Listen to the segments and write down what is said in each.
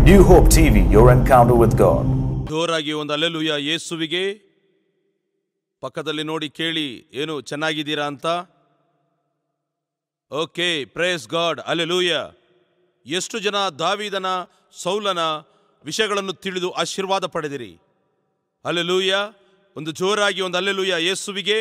New Hope TV, your encounter with God. ಜೋರಾಗಿ ಒಂದು alleluia ಯೇಸುವಿಗೆ ಪಕ್ಕದಲ್ಲಿ ನೋಡಿ ಕೇಳಿ ಏನು ಚೆನ್ನಾಗಿದ್ದೀರಾ ಅಂತ ಓಕೆ ಪ್ರೇಸ್ ಗಾಡ್ ಅಲ್ಲೆಲೂಯ ಎಷ್ಟು ಜನ ದಾವಿದನ ಸೌಲನ ವಿಷಯಗಳನ್ನು ತಿಳಿದು ಆಶೀರ್ವಾದ ಪಡೆದಿರಿ ಅಲ್ಲೆಲೂಯ ಒಂದು ಜೋರಾಗಿ ಒಂದು ಅಲ್ಲೆಲೂಯ ಯೇಸುವಿಗೆ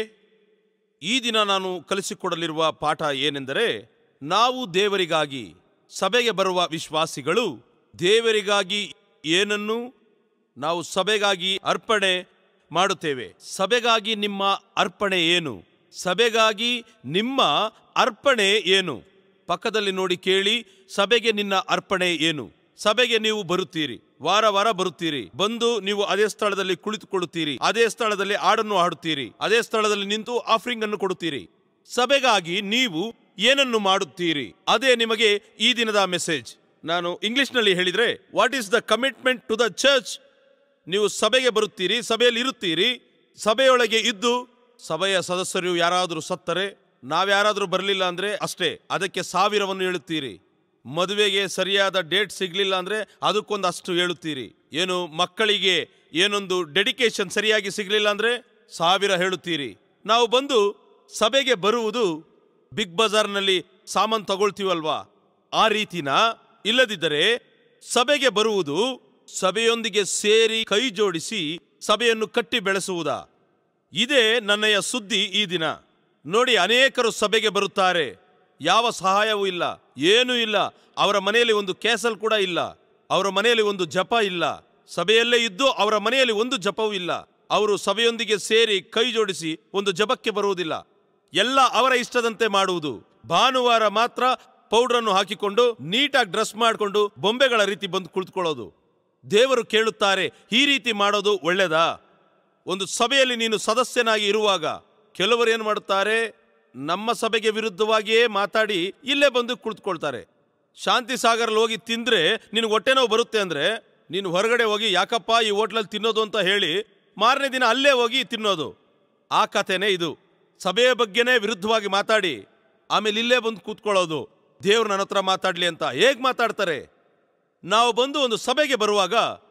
ಈ ದಿನ ನಾನು ಕಲಿಸಿಕೊಡಲಿರುವ ಪಾಠ ಏನೆಂದರೆ ನಾವು ದೇವರಿಗಾಗಿ ಸಭೆಗೆ ಬರುವ ವಿಶ್ವಾಸಿಗಳು ದೇವರಿಗಾಗಿ ಏನನ್ನು ನಾವು ಸಭೆಗಾಗಿ ಅರ್ಪಣೆ ಮಾಡುತ್ತೇವೆ ಸಭೆಗಾಗಿ ನಿಮ್ಮ ಅರ್ಪಣೆ ಏನು ಸಭೆಗಾಗಿ ನಿಮ್ಮ ಅರ್ಪಣೆ ಏನು ಪಕ್ಕದಲ್ಲಿ ನೋಡಿ ಕೇಳಿ ಸಭೆಗೆ ನಿನ್ನ ಅರ್ಪಣೆ ಏನು ಸಭೆಗೆ ನೀವು ಬರುತ್ತೀರಿ ವಾರ ವಾರ ಬರುತ್ತೀರಿ ಬಂದು ನೀವು ಅದೇ ಸ್ಥಳದಲ್ಲಿ ಕುಳಿತುಕೊಳ್ಳುತ್ತೀರಿ ಅದೇ ಸ್ಥಳದಲ್ಲಿ ಹಾಡನ್ನು ಹಾಡುತ್ತೀರಿ ಅದೇ ಸ್ಥಳದಲ್ಲಿ ನಿಂತು ಆಫರಿಂಗ್ ಅನ್ನು ಕೊಡುತ್ತೀರಿ ಸಭೆಗಾಗಿ ನೀವು ಏನನ್ನು ಮಾಡುತ್ತೀರಿ ಅದೇ ನಿಮಗೆ ಈ ದಿನದ ಮೆಸೇಜ್ ನಾನು ಇಂಗ್ಲಿಷ್ನಲ್ಲಿ ಹೇಳಿದ್ರೆ what is the commitment to the church ನೀವು ಸಭೆಗೆ ಬರುತ್ತೀರಿ ಸಭೆಯಲ್ಲಿ ಇರುತ್ತೀರಿ ಸಭೆಯೊಳಗೆ ಇದ್ದು ಸಭೆಯ ಸದಸ್ಯರು ಯಾರಾದರೂ ಸತ್ತರೆ ನಾವ್ಯಾರಾದರೂ ಬರಲಿಲ್ಲ ಅಂದ್ರೆ ಅಷ್ಟೇ ಅದಕ್ಕೆ ಸಾವಿರವನ್ನು ಹೇಳುತ್ತೀರಿ ಮದುವೆಗೆ ಸರಿಯಾದ ಡೇಟ್ ಸಿಗ್ಲಿಲ್ಲ ಅಂದ್ರೆ ಅದಕ್ಕೊಂದು ಅಷ್ಟು ಹೇಳುತ್ತೀರಿ ಏನು ಮಕ್ಕಳಿಗೆ ಏನೊಂದು ಡೆಡಿಕೇಶನ್ ಸರಿಯಾಗಿ ಸಿಗ್ಲಿಲ್ಲ ಅಂದ್ರೆ ಸಾವಿರ ಹೇಳುತ್ತೀರಿ ನಾವು ಬಂದು ಸಭೆಗೆ ಬರುವುದು ಬಿಗ್ ಬಜಾರ್ನಲ್ಲಿ ಸಾಮಾನು ತಗೊಳ್ತೀವಲ್ವಾ ಆ ರೀತಿನ ಇಲ್ಲದಿದ್ದರೆ ಸಭೆಗೆ ಬರುವುದು ಸಭೆಯೊಂದಿಗೆ ಸೇರಿ ಕೈ ಜೋಡಿಸಿ ಸಭೆಯನ್ನು ಕಟ್ಟಿ ಬೆಳೆಸುವುದಾ ಇದೇ ನನ್ನಯ ಸುದ್ದಿ ಈ ದಿನ ನೋಡಿ ಅನೇಕರು ಸಭೆಗೆ ಬರುತ್ತಾರೆ ಯಾವ ಸಹಾಯವೂ ಇಲ್ಲ ಏನೂ ಇಲ್ಲ ಅವರ ಮನೆಯಲ್ಲಿ ಒಂದು ಕೇಸಲ್ ಕೂಡ ಇಲ್ಲ ಅವರ ಮನೆಯಲ್ಲಿ ಒಂದು ಜಪ ಇಲ್ಲ ಸಭೆಯಲ್ಲೇ ಇದ್ದು ಅವರ ಮನೆಯಲ್ಲಿ ಒಂದು ಜಪವೂ ಇಲ್ಲ ಅವರು ಸಭೆಯೊಂದಿಗೆ ಸೇರಿ ಕೈ ಜೋಡಿಸಿ ಒಂದು ಜಪಕ್ಕೆ ಬರುವುದಿಲ್ಲ ಎಲ್ಲ ಅವರ ಇಷ್ಟದಂತೆ ಮಾಡುವುದು ಭಾನುವಾರ ಮಾತ್ರ ಪೌಡ್ರನ್ನು ಹಾಕಿಕೊಂಡು ನೀಟಾಗಿ ಡ್ರೆಸ್ ಮಾಡಿಕೊಂಡು ಬೊಂಬೆಗಳ ರೀತಿ ಬಂದು ಕುಳಿತುಕೊಳ್ಳೋದು ದೇವರು ಕೇಳುತ್ತಾರೆ ಈ ರೀತಿ ಮಾಡೋದು ಒಳ್ಳೆದಾ ಒಂದು ಸಭೆಯಲ್ಲಿ ನೀನು ಸದಸ್ಯನಾಗಿ ಇರುವಾಗ ಕೆಲವರು ಏನು ಮಾಡುತ್ತಾರೆ ನಮ್ಮ ಸಭೆಗೆ ವಿರುದ್ಧವಾಗಿಯೇ ಮಾತಾಡಿ ಇಲ್ಲೇ ಬಂದು ಕುಳಿತುಕೊಳ್ತಾರೆ ಶಾಂತಿ ಸಾಗರಲ್ಲಿ ಹೋಗಿ ತಿಂದ್ರೆ ನಿನಗೆ ಹೊಟ್ಟೆ ನೋವು ಬರುತ್ತೆ ಅಂದ್ರೆ ನೀನು ಹೊರಗಡೆ ಹೋಗಿ ಯಾಕಪ್ಪ ಈ ಹೋಟ್ಲಲ್ಲಿ ತಿನ್ನೋದು ಅಂತ ಹೇಳಿ ಮಾರನೇ ದಿನ ಅಲ್ಲೇ ಹೋಗಿ ತಿನ್ನೋದು ಆ ಕಥೆನೇ ಇದು ಸಭೆಯ ಬಗ್ಗೆನೇ ವಿರುದ್ಧವಾಗಿ ಮಾತಾಡಿ ಆಮೇಲೆ ಇಲ್ಲೇ ಬಂದು ಕೂತ್ಕೊಳ್ಳೋದು ದೇವ್ರು ನನ್ನ ಹತ್ರ ಮಾತಾಡ್ಲಿ ಅಂತ ಹೇಗ್ ಮಾತಾಡ್ತಾರೆ ನಾವು ಬಂದು ಒಂದು ಸಭೆಗೆ ಬರುವಾಗ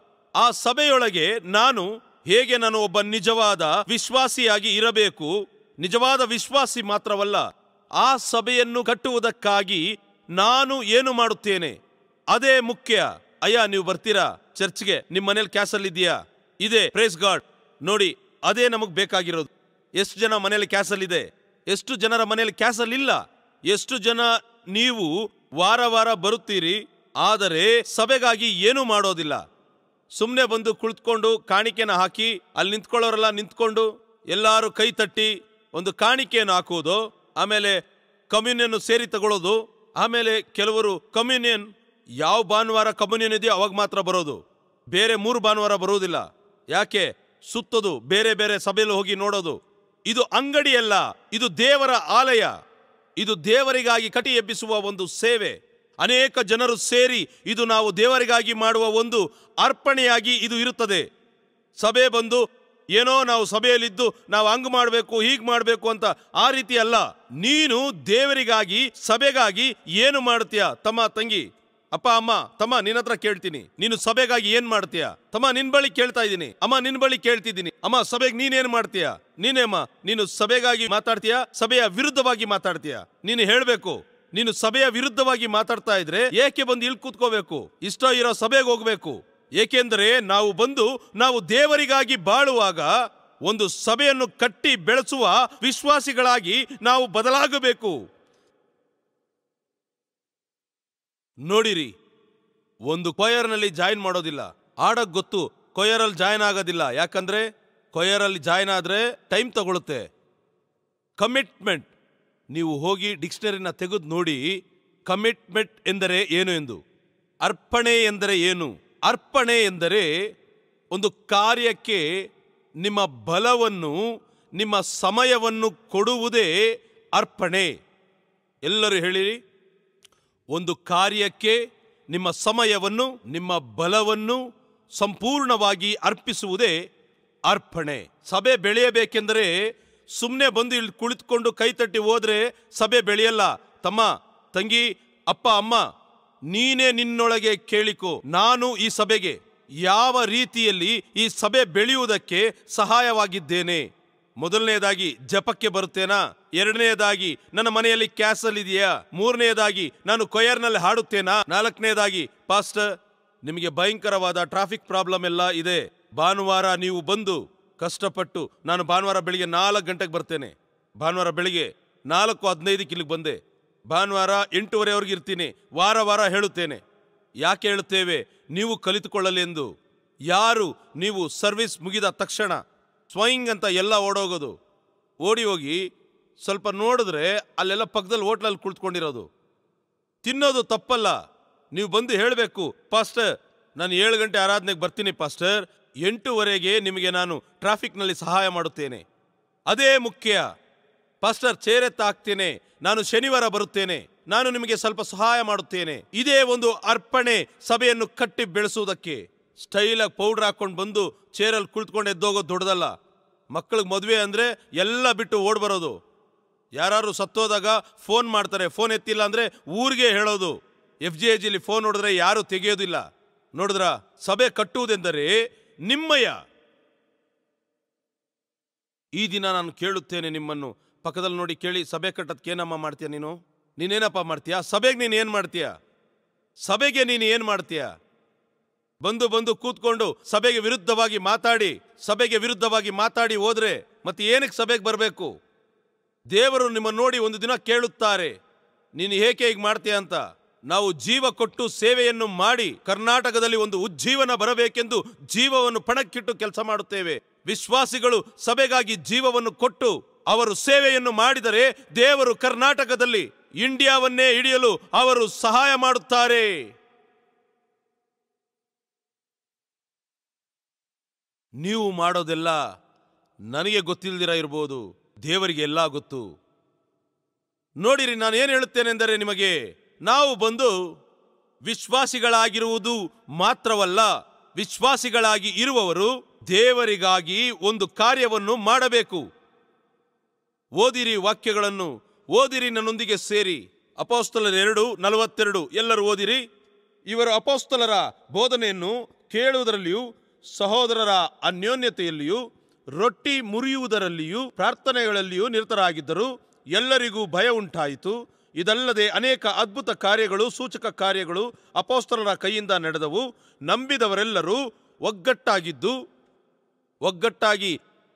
ಆ ಸಭೆಯೊಳಗೆ ನಾನು ಹೇಗೆ ನಾನು ಒಬ್ಬ ನಿಜವಾದ ವಿಶ್ವಾಸಿಯಾಗಿ ಇರಬೇಕು ನಿಜವಾದ ವಿಶ್ವಾಸಿ ಮಾತ್ರವಲ್ಲ ಆ ಸಭೆಯನ್ನು ಕಟ್ಟುವುದಕ್ಕಾಗಿ ನಾನು ಏನು ಮಾಡುತ್ತೇನೆ ಅದೇ ಮುಖ್ಯ ಅಯ್ಯ ನೀವು ಬರ್ತೀರಾ ಚರ್ಚ್ಗೆ ನಿಮ್ಮ ಮನೇಲಿ ಕ್ಯಾಸಲ್ ಇದೆಯಾ ಇದೆ ಪ್ರೇಸ್ ಗಾಡ್ ನೋಡಿ ಅದೇ ನಮಗ್ ಬೇಕಾಗಿರೋದು ಎಷ್ಟು ಜನ ಮನೇಲಿ ಕ್ಯಾಸಲ್ ಇದೆ ಎಷ್ಟು ಜನರ ಮನೇಲಿ ಕ್ಯಾಸಲ್ ಇಲ್ಲ ಎಷ್ಟು ಜನ ನೀವು ವಾರ ವಾರ ಬರುತ್ತೀರಿ ಆದರೆ ಸಭೆಗಾಗಿ ಏನೂ ಮಾಡೋದಿಲ್ಲ ಸುಮ್ಮನೆ ಬಂದು ಕುಳಿತುಕೊಂಡು ಕಾಣಿಕೆನ ಹಾಕಿ ಅಲ್ಲಿ ನಿಂತ್ಕೊಳ್ಳೋರೆಲ್ಲ ನಿಂತ್ಕೊಂಡು ಎಲ್ಲರೂ ಕೈ ತಟ್ಟಿ ಒಂದು ಕಾಣಿಕೆಯನ್ನು ಹಾಕುವುದು ಆಮೇಲೆ ಕಮ್ಯುನಿಯನ್ ಸೇರಿ ತಗೊಳ್ಳೋದು ಆಮೇಲೆ ಕೆಲವರು ಕಮ್ಯುನಿಯನ್ ಯಾವ ಭಾನುವಾರ ಕಮ್ಯುನಿಯನ್ ಇದೆಯೋ ಅವಾಗ ಮಾತ್ರ ಬರೋದು ಬೇರೆ ಮೂರು ಭಾನುವಾರ ಬರುವುದಿಲ್ಲ ಯಾಕೆ ಸುತ್ತೋದು ಬೇರೆ ಬೇರೆ ಸಭೆಯಲ್ಲಿ ಹೋಗಿ ನೋಡೋದು ಇದು ಅಂಗಡಿಯಲ್ಲ ಇದು ದೇವರ ಆಲಯ ಇದು ದೇವರಿಗಾಗಿ ಕಟಿ ಎಬ್ಬಿಸುವ ಒಂದು ಸೇವೆ ಅನೇಕ ಜನರು ಸೇರಿ ಇದು ನಾವು ದೇವರಿಗಾಗಿ ಮಾಡುವ ಒಂದು ಅರ್ಪಣೆಯಾಗಿ ಇದು ಇರುತ್ತದೆ ಸಭೆ ಬಂದು ಏನೋ ನಾವು ಸಭೆಯಲ್ಲಿದ್ದು ನಾವು ಹಂಗ್ ಮಾಡಬೇಕು ಹೀಗ್ ಮಾಡಬೇಕು ಅಂತ ಆ ರೀತಿ ಅಲ್ಲ ನೀನು ದೇವರಿಗಾಗಿ ಸಭೆಗಾಗಿ ಏನು ಮಾಡ್ತೀಯ ತಮ್ಮ ತಂಗಿ ಅಪ್ಪ ಅಮ್ಮ ತಮ್ಮ ನಿನ್ನ ಹತ್ರ ಕೇಳ್ತೀನಿ ನೀನು ಸಭೆಗಾಗಿ ಏನ್ ಮಾಡ್ತೀಯ ತಮ್ಮ ನಿನ್ ಬಳಿ ಕೇಳ್ತಾ ಇದ್ದೀನಿ ಅಮ್ಮ ನಿನ್ ಬಳಿ ಕೇಳ್ತಿದ್ದೀನಿ ಅಮ್ಮ ಸಭೆಗೆ ನೀನೇನ್ ಮಾಡ್ತೀಯ ನೀನೇಮ್ಮ ನೀನು ಸಭೆಗಾಗಿ ಮಾತಾಡ್ತೀಯ ಸಭೆಯ ವಿರುದ್ಧವಾಗಿ ಮಾತಾಡ್ತೀಯ ನೀನು ಹೇಳ್ಬೇಕು ನೀನು ಸಭೆಯ ವಿರುದ್ಧವಾಗಿ ಮಾತಾಡ್ತಾ ಇದ್ರೆ ಏಕೆ ಬಂದು ಇಲ್ಲಿ ಕೂತ್ಕೋಬೇಕು ಇಷ್ಟ ಇರೋ ಸಭೆಗೆ ಹೋಗ್ಬೇಕು ಏಕೆಂದರೆ ನಾವು ಬಂದು ನಾವು ದೇವರಿಗಾಗಿ ಬಾಳುವಾಗ ಒಂದು ಸಭೆಯನ್ನು ಕಟ್ಟಿ ಬೆಳೆಸುವ ವಿಶ್ವಾಸಿಗಳಾಗಿ ನಾವು ಬದಲಾಗಬೇಕು ನೋಡಿರಿ ಒಂದು ಕೊಯರ್ನಲ್ಲಿ ಜಾಯಿನ್ ಮಾಡೋದಿಲ್ಲ ಆಡಕ್ ಗೊತ್ತು ಕೊಯರಲ್ಲಿ ಜಾಯಿನ್ ಆಗೋದಿಲ್ಲ ಯಾಕಂದ್ರೆ ಕೊಯರಲ್ಲಿ ಜಾಯಿನ್ ಆದ್ರೆ ಟೈಮ್ ತಗೊಳುತ್ತೆ ಕಮಿಟ್ಮೆಂಟ್ ನೀವು ಹೋಗಿ ಡಿಕ್ಷನರಿನ ತೆಗೆದು ನೋಡಿ ಕಮಿಟ್ಮೆಂಟ್ ಎಂದರೆ ಏನು ಎಂದು ಅರ್ಪಣೆ ಎಂದರೆ ಏನು ಅರ್ಪಣೆ ಎಂದರೆ ಒಂದು ಕಾರ್ಯಕ್ಕೆ ನಿಮ್ಮ ಬಲವನ್ನು ನಿಮ್ಮ ಸಮಯವನ್ನು ಕೊಡುವುದೇ ಅರ್ಪಣೆ ಎಲ್ಲರೂ ಹೇಳಿರಿ ಒಂದು ಕಾರ್ಯಕ್ಕೆ ನಿಮ್ಮ ಸಮಯವನ್ನು ನಿಮ್ಮ ಬಲವನ್ನು ಸಂಪೂರ್ಣವಾಗಿ ಅರ್ಪಿಸುವುದೇ ಅರ್ಪಣೆ ಸಭೆ ಬೆಳೆಯಬೇಕೆಂದರೆ ಸುಮ್ಮನೆ ಬಂದು ಇಲ್ಲಿ ಕುಳಿತುಕೊಂಡು ಕೈ ತಟ್ಟಿ ಹೋದ್ರೆ ಸಭೆ ಬೆಳೆಯಲ್ಲ ತಮ್ಮ ತಂಗಿ ಅಪ್ಪ ಅಮ್ಮ ನೀನೇ ನಿನ್ನೊಳಗೆ ಕೇಳಿಕೋ ನಾನು ಈ ಸಭೆಗೆ ಯಾವ ರೀತಿಯಲ್ಲಿ ಈ ಸಭೆ ಬೆಳೆಯುವುದಕ್ಕೆ ಸಹಾಯವಾಗಿದ್ದೇನೆ ಮೊದಲನೆಯದಾಗಿ ಜಪಕ್ಕೆ ಬರುತ್ತೇನಾ ಎರಡನೆಯದಾಗಿ ನನ್ನ ಮನೆಯಲ್ಲಿ ಕ್ಯಾಸಲ್ ಇದೆಯಾ ಮೂರನೆಯದಾಗಿ ನಾನು ಕೊಯರ್ನಲ್ಲಿ ಹಾಡುತ್ತೇನಾ ನಾಲ್ಕನೆಯದಾಗಿ ಪಾಸ್ಟರ್ ನಿಮಗೆ ಭಯಂಕರವಾದ ಟ್ರಾಫಿಕ್ ಪ್ರಾಬ್ಲಮ್ ಎಲ್ಲ ಇದೆ ಭಾನುವಾರ ನೀವು ಬಂದು ಕಷ್ಟಪಟ್ಟು ನಾನು ಭಾನುವಾರ ಬೆಳಿಗ್ಗೆ ನಾಲ್ಕು ಗಂಟೆಗೆ ಬರ್ತೇನೆ ಭಾನುವಾರ ಬೆಳಿಗ್ಗೆ ನಾಲ್ಕು ಹದಿನೈದಕ್ಕೆ ಇಲ್ಲಿಗೆ ಬಂದೆ ಭಾನುವಾರ ಎಂಟೂವರೆವರೆಗೆ ಇರ್ತೀನಿ ವಾರ ವಾರ ಹೇಳುತ್ತೇನೆ ಯಾಕೆ ಹೇಳುತ್ತೇವೆ ನೀವು ಕಲಿತುಕೊಳ್ಳಲೆಂದು ಯಾರು ನೀವು ಸರ್ವಿಸ್ ಮುಗಿದ ತಕ್ಷಣ ಸ್ವಯಿಂಗ್ ಅಂತ ಎಲ್ಲ ಓಡೋಗೋದು ಓಡಿ ಹೋಗಿ ಸ್ವಲ್ಪ ನೋಡಿದ್ರೆ ಅಲ್ಲೆಲ್ಲ ಪಕ್ಕದಲ್ಲಿ ಹೋಟ್ಲಲ್ಲಿ ಕುಳಿತುಕೊಂಡಿರೋದು ತಿನ್ನೋದು ತಪ್ಪಲ್ಲ ನೀವು ಬಂದು ಹೇಳಬೇಕು ಪಾಸ್ಟರ್ ನಾನು ಏಳು ಗಂಟೆ ಆರಾಧನೆಗೆ ಬರ್ತೀನಿ ಪಾಸ್ಟರ್ ಎಂಟೂವರೆಗೆ ನಿಮಗೆ ನಾನು ಟ್ರಾಫಿಕ್ನಲ್ಲಿ ಸಹಾಯ ಮಾಡುತ್ತೇನೆ ಅದೇ ಮುಖ್ಯ ಪಾಸ್ಟರ್ ಚೇರೆತ್ತ ಹಾಕ್ತೇನೆ ನಾನು ಶನಿವಾರ ಬರುತ್ತೇನೆ ನಾನು ನಿಮಗೆ ಸ್ವಲ್ಪ ಸಹಾಯ ಮಾಡುತ್ತೇನೆ ಇದೇ ಒಂದು ಅರ್ಪಣೆ ಸಭೆಯನ್ನು ಕಟ್ಟಿ ಬೆಳೆಸುವುದಕ್ಕೆ ಸ್ಟೈಲಾಗಿ ಪೌಡ್ರ್ ಹಾಕೊಂಡು ಬಂದು ಚೇರಲ್ಲಿ ಕುಳಿತುಕೊಂಡು ಎದ್ದೋಗೋದು ದೊಡ್ಡದಲ್ಲ ಮಕ್ಕಳಿಗೆ ಮದುವೆ ಅಂದರೆ ಎಲ್ಲ ಬಿಟ್ಟು ಓಡ್ ಬರೋದು ಯಾರು ಸತ್ತೋದಾಗ ಫೋನ್ ಮಾಡ್ತಾರೆ ಫೋನ್ ಎತ್ತಿಲ್ಲ ಅಂದರೆ ಊರಿಗೆ ಹೇಳೋದು ಎಫ್ ಜಿ ಜಿಲಿ ಫೋನ್ ನೋಡಿದ್ರೆ ಯಾರು ತೆಗೆಯೋದಿಲ್ಲ ನೋಡಿದ್ರ ಸಭೆ ಕಟ್ಟುವುದೆಂದರೆ ನಿಮ್ಮಯ ಈ ದಿನ ನಾನು ಕೇಳುತ್ತೇನೆ ನಿಮ್ಮನ್ನು ಪಕ್ಕದಲ್ಲಿ ನೋಡಿ ಕೇಳಿ ಸಭೆ ಕಟ್ಟೋದಕ್ಕೆ ಏನಮ್ಮ ಮಾಡ್ತೀಯ ನೀನು ನೀನೇನಪ್ಪ ಮಾಡ್ತೀಯಾ ಸಭೆಗೆ ನೀನು ಏನು ಮಾಡ್ತೀಯ ಸಭೆಗೆ ನೀನು ಏನು ಮಾಡ್ತೀಯ ಬಂದು ಬಂದು ಕೂತ್ಕೊಂಡು ಸಭೆಗೆ ವಿರುದ್ಧವಾಗಿ ಮಾತಾಡಿ ಸಭೆಗೆ ವಿರುದ್ಧವಾಗಿ ಮಾತಾಡಿ ಹೋದ್ರೆ ಮತ್ತೆ ಏನಕ್ಕೆ ಸಭೆಗೆ ಬರಬೇಕು ದೇವರು ನಿಮ್ಮನ್ನು ನೋಡಿ ಒಂದು ದಿನ ಕೇಳುತ್ತಾರೆ ನೀನು ಏಕೆ ಹೀಗೆ ಮಾಡ್ತೀಯ ಅಂತ ನಾವು ಜೀವ ಕೊಟ್ಟು ಸೇವೆಯನ್ನು ಮಾಡಿ ಕರ್ನಾಟಕದಲ್ಲಿ ಒಂದು ಉಜ್ಜೀವನ ಬರಬೇಕೆಂದು ಜೀವವನ್ನು ಪಣಕ್ಕಿಟ್ಟು ಕೆಲಸ ಮಾಡುತ್ತೇವೆ ವಿಶ್ವಾಸಿಗಳು ಸಭೆಗಾಗಿ ಜೀವವನ್ನು ಕೊಟ್ಟು ಅವರು ಸೇವೆಯನ್ನು ಮಾಡಿದರೆ ದೇವರು ಕರ್ನಾಟಕದಲ್ಲಿ ಇಂಡಿಯಾವನ್ನೇ ಹಿಡಿಯಲು ಅವರು ಸಹಾಯ ಮಾಡುತ್ತಾರೆ ನೀವು ಮಾಡೋದೆಲ್ಲ ನನಗೆ ಗೊತ್ತಿಲ್ದಿರ ಇರ್ಬೋದು ದೇವರಿಗೆ ಎಲ್ಲ ಗೊತ್ತು ನೋಡಿರಿ ನಾನು ಏನು ಹೇಳುತ್ತೇನೆಂದರೆ ನಿಮಗೆ ನಾವು ಬಂದು ವಿಶ್ವಾಸಿಗಳಾಗಿರುವುದು ಮಾತ್ರವಲ್ಲ ವಿಶ್ವಾಸಿಗಳಾಗಿ ಇರುವವರು ದೇವರಿಗಾಗಿ ಒಂದು ಕಾರ್ಯವನ್ನು ಮಾಡಬೇಕು ಓದಿರಿ ವಾಕ್ಯಗಳನ್ನು ಓದಿರಿ ನನ್ನೊಂದಿಗೆ ಸೇರಿ ಅಪೋಸ್ತಲರ ಎರಡು ನಲವತ್ತೆರಡು ಎಲ್ಲರೂ ಓದಿರಿ ಇವರು ಅಪೋಸ್ತಲರ ಬೋಧನೆಯನ್ನು ಕೇಳುವುದರಲ್ಲಿಯೂ ಸಹೋದರರ ಅನ್ಯೋನ್ಯತೆಯಲ್ಲಿಯೂ ರೊಟ್ಟಿ ಮುರಿಯುವುದರಲ್ಲಿಯೂ ಪ್ರಾರ್ಥನೆಗಳಲ್ಲಿಯೂ ನಿರತರಾಗಿದ್ದರು ಎಲ್ಲರಿಗೂ ಭಯ ಉಂಟಾಯಿತು ಇದಲ್ಲದೆ ಅನೇಕ ಅದ್ಭುತ ಕಾರ್ಯಗಳು ಸೂಚಕ ಕಾರ್ಯಗಳು ಅಪೋಸ್ತಲರ ಕೈಯಿಂದ ನಡೆದವು ನಂಬಿದವರೆಲ್ಲರೂ ಒಗ್ಗಟ್ಟಾಗಿದ್ದು ಒಗ್ಗಟ್ಟಾಗಿ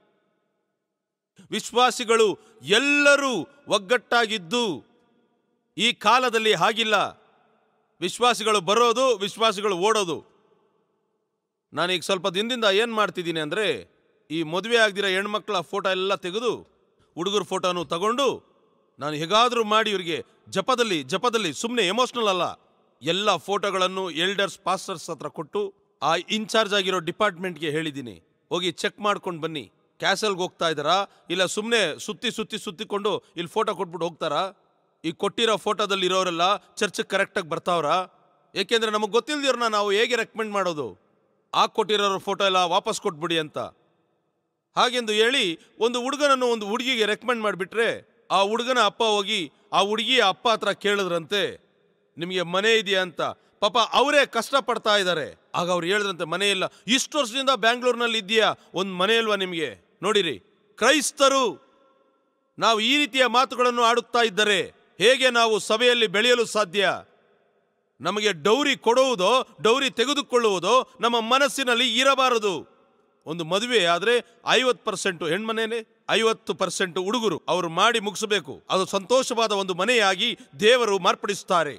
ವಿಶ್ವಾಸಿಗಳು ಎಲ್ಲರೂ ಒಗ್ಗಟ್ಟಾಗಿದ್ದು ಈ ಕಾಲದಲ್ಲಿ ಹಾಗಿಲ್ಲ ವಿಶ್ವಾಸಿಗಳು ಬರೋದು ವಿಶ್ವಾಸಿಗಳು ಓಡೋದು ನಾನೀಗ ಸ್ವಲ್ಪ ದಿನದಿಂದ ಏನು ಮಾಡ್ತಿದ್ದೀನಿ ಅಂದರೆ ಈ ಮದುವೆ ಆಗದಿರೋ ಹೆಣ್ಮಕ್ಳ ಫೋಟೋ ಎಲ್ಲ ತೆಗೆದು ಹುಡುಗರ ಫೋಟೋನು ತಗೊಂಡು ನಾನು ಹೇಗಾದರೂ ಮಾಡಿ ಇವರಿಗೆ ಜಪದಲ್ಲಿ ಜಪದಲ್ಲಿ ಸುಮ್ಮನೆ ಎಮೋಷ್ನಲ್ ಅಲ್ಲ ಎಲ್ಲ ಫೋಟೋಗಳನ್ನು ಎಲ್ಡರ್ಸ್ ಪಾಸ್ಟರ್ಸ್ ಹತ್ರ ಕೊಟ್ಟು ಆ ಇನ್ಚಾರ್ಜ್ ಆಗಿರೋ ಡಿಪಾರ್ಟ್ಮೆಂಟ್ಗೆ ಹೇಳಿದ್ದೀನಿ ಹೋಗಿ ಚೆಕ್ ಮಾಡ್ಕೊಂಡು ಬನ್ನಿ ಕ್ಯಾಸಲ್ಗೆ ಹೋಗ್ತಾ ಇದ್ದಾರಾ ಇಲ್ಲ ಸುಮ್ಮನೆ ಸುತ್ತಿ ಸುತ್ತಿ ಸುತ್ತಿಕೊಂಡು ಇಲ್ಲಿ ಫೋಟೋ ಕೊಟ್ಬಿಟ್ಟು ಹೋಗ್ತಾರಾ ಈ ಕೊಟ್ಟಿರೋ ಫೋಟೋದಲ್ಲಿ ಇರೋರೆಲ್ಲ ಚರ್ಚ್ಗೆ ಕರೆಕ್ಟಾಗಿ ಬರ್ತಾವ್ರಾ ಏಕೆಂದ್ರೆ ನಮಗೆ ಗೊತ್ತಿಲ್ದಿರೋನ ನಾವು ಹೇಗೆ ರೆಕಮೆಂಡ್ ಮಾಡೋದು ಆ ಕೊಟ್ಟಿರೋ ಫೋಟೋ ಎಲ್ಲ ವಾಪಸ್ ಕೊಟ್ಬಿಡಿ ಅಂತ ಹಾಗೆಂದು ಹೇಳಿ ಒಂದು ಹುಡುಗನನ್ನು ಒಂದು ಹುಡುಗಿಗೆ ರೆಕಮೆಂಡ್ ಮಾಡಿಬಿಟ್ರೆ ಆ ಹುಡುಗನ ಅಪ್ಪ ಹೋಗಿ ಆ ಹುಡುಗಿಯ ಅಪ್ಪ ಹತ್ರ ಕೇಳಿದ್ರಂತೆ ನಿಮಗೆ ಮನೆ ಇದೆಯಾ ಅಂತ ಪಾಪ ಅವರೇ ಕಷ್ಟಪಡ್ತಾ ಇದ್ದಾರೆ ಆಗ ಅವ್ರು ಹೇಳಿದ್ರಂತೆ ಮನೆ ಇಲ್ಲ ಇಷ್ಟು ವರ್ಷದಿಂದ ಬ್ಯಾಂಗ್ಳೂರ್ನಲ್ಲಿ ಇದೆಯಾ ಒಂದು ಮನೆ ಇಲ್ವಾ ನಿಮಗೆ ನೋಡಿರಿ ಕ್ರೈಸ್ತರು ನಾವು ಈ ರೀತಿಯ ಮಾತುಗಳನ್ನು ಆಡುತ್ತಾ ಇದ್ದರೆ ಹೇಗೆ ನಾವು ಸಭೆಯಲ್ಲಿ ಬೆಳೆಯಲು ಸಾಧ್ಯ ನಮಗೆ ಡೌರಿ ಕೊಡುವುದೋ ಡೌರಿ ತೆಗೆದುಕೊಳ್ಳುವುದೋ ನಮ್ಮ ಮನಸ್ಸಿನಲ್ಲಿ ಇರಬಾರದು ಒಂದು ಮದುವೆ ಆದರೆ ಐವತ್ತು ಪರ್ಸೆಂಟು ಹೆಣ್ಮನೇನೆ ಐವತ್ತು ಪರ್ಸೆಂಟ್ ಹುಡುಗರು ಅವರು ಮಾಡಿ ಮುಗಿಸಬೇಕು ಅದು ಸಂತೋಷವಾದ ಒಂದು ಮನೆಯಾಗಿ ದೇವರು ಮಾರ್ಪಡಿಸುತ್ತಾರೆ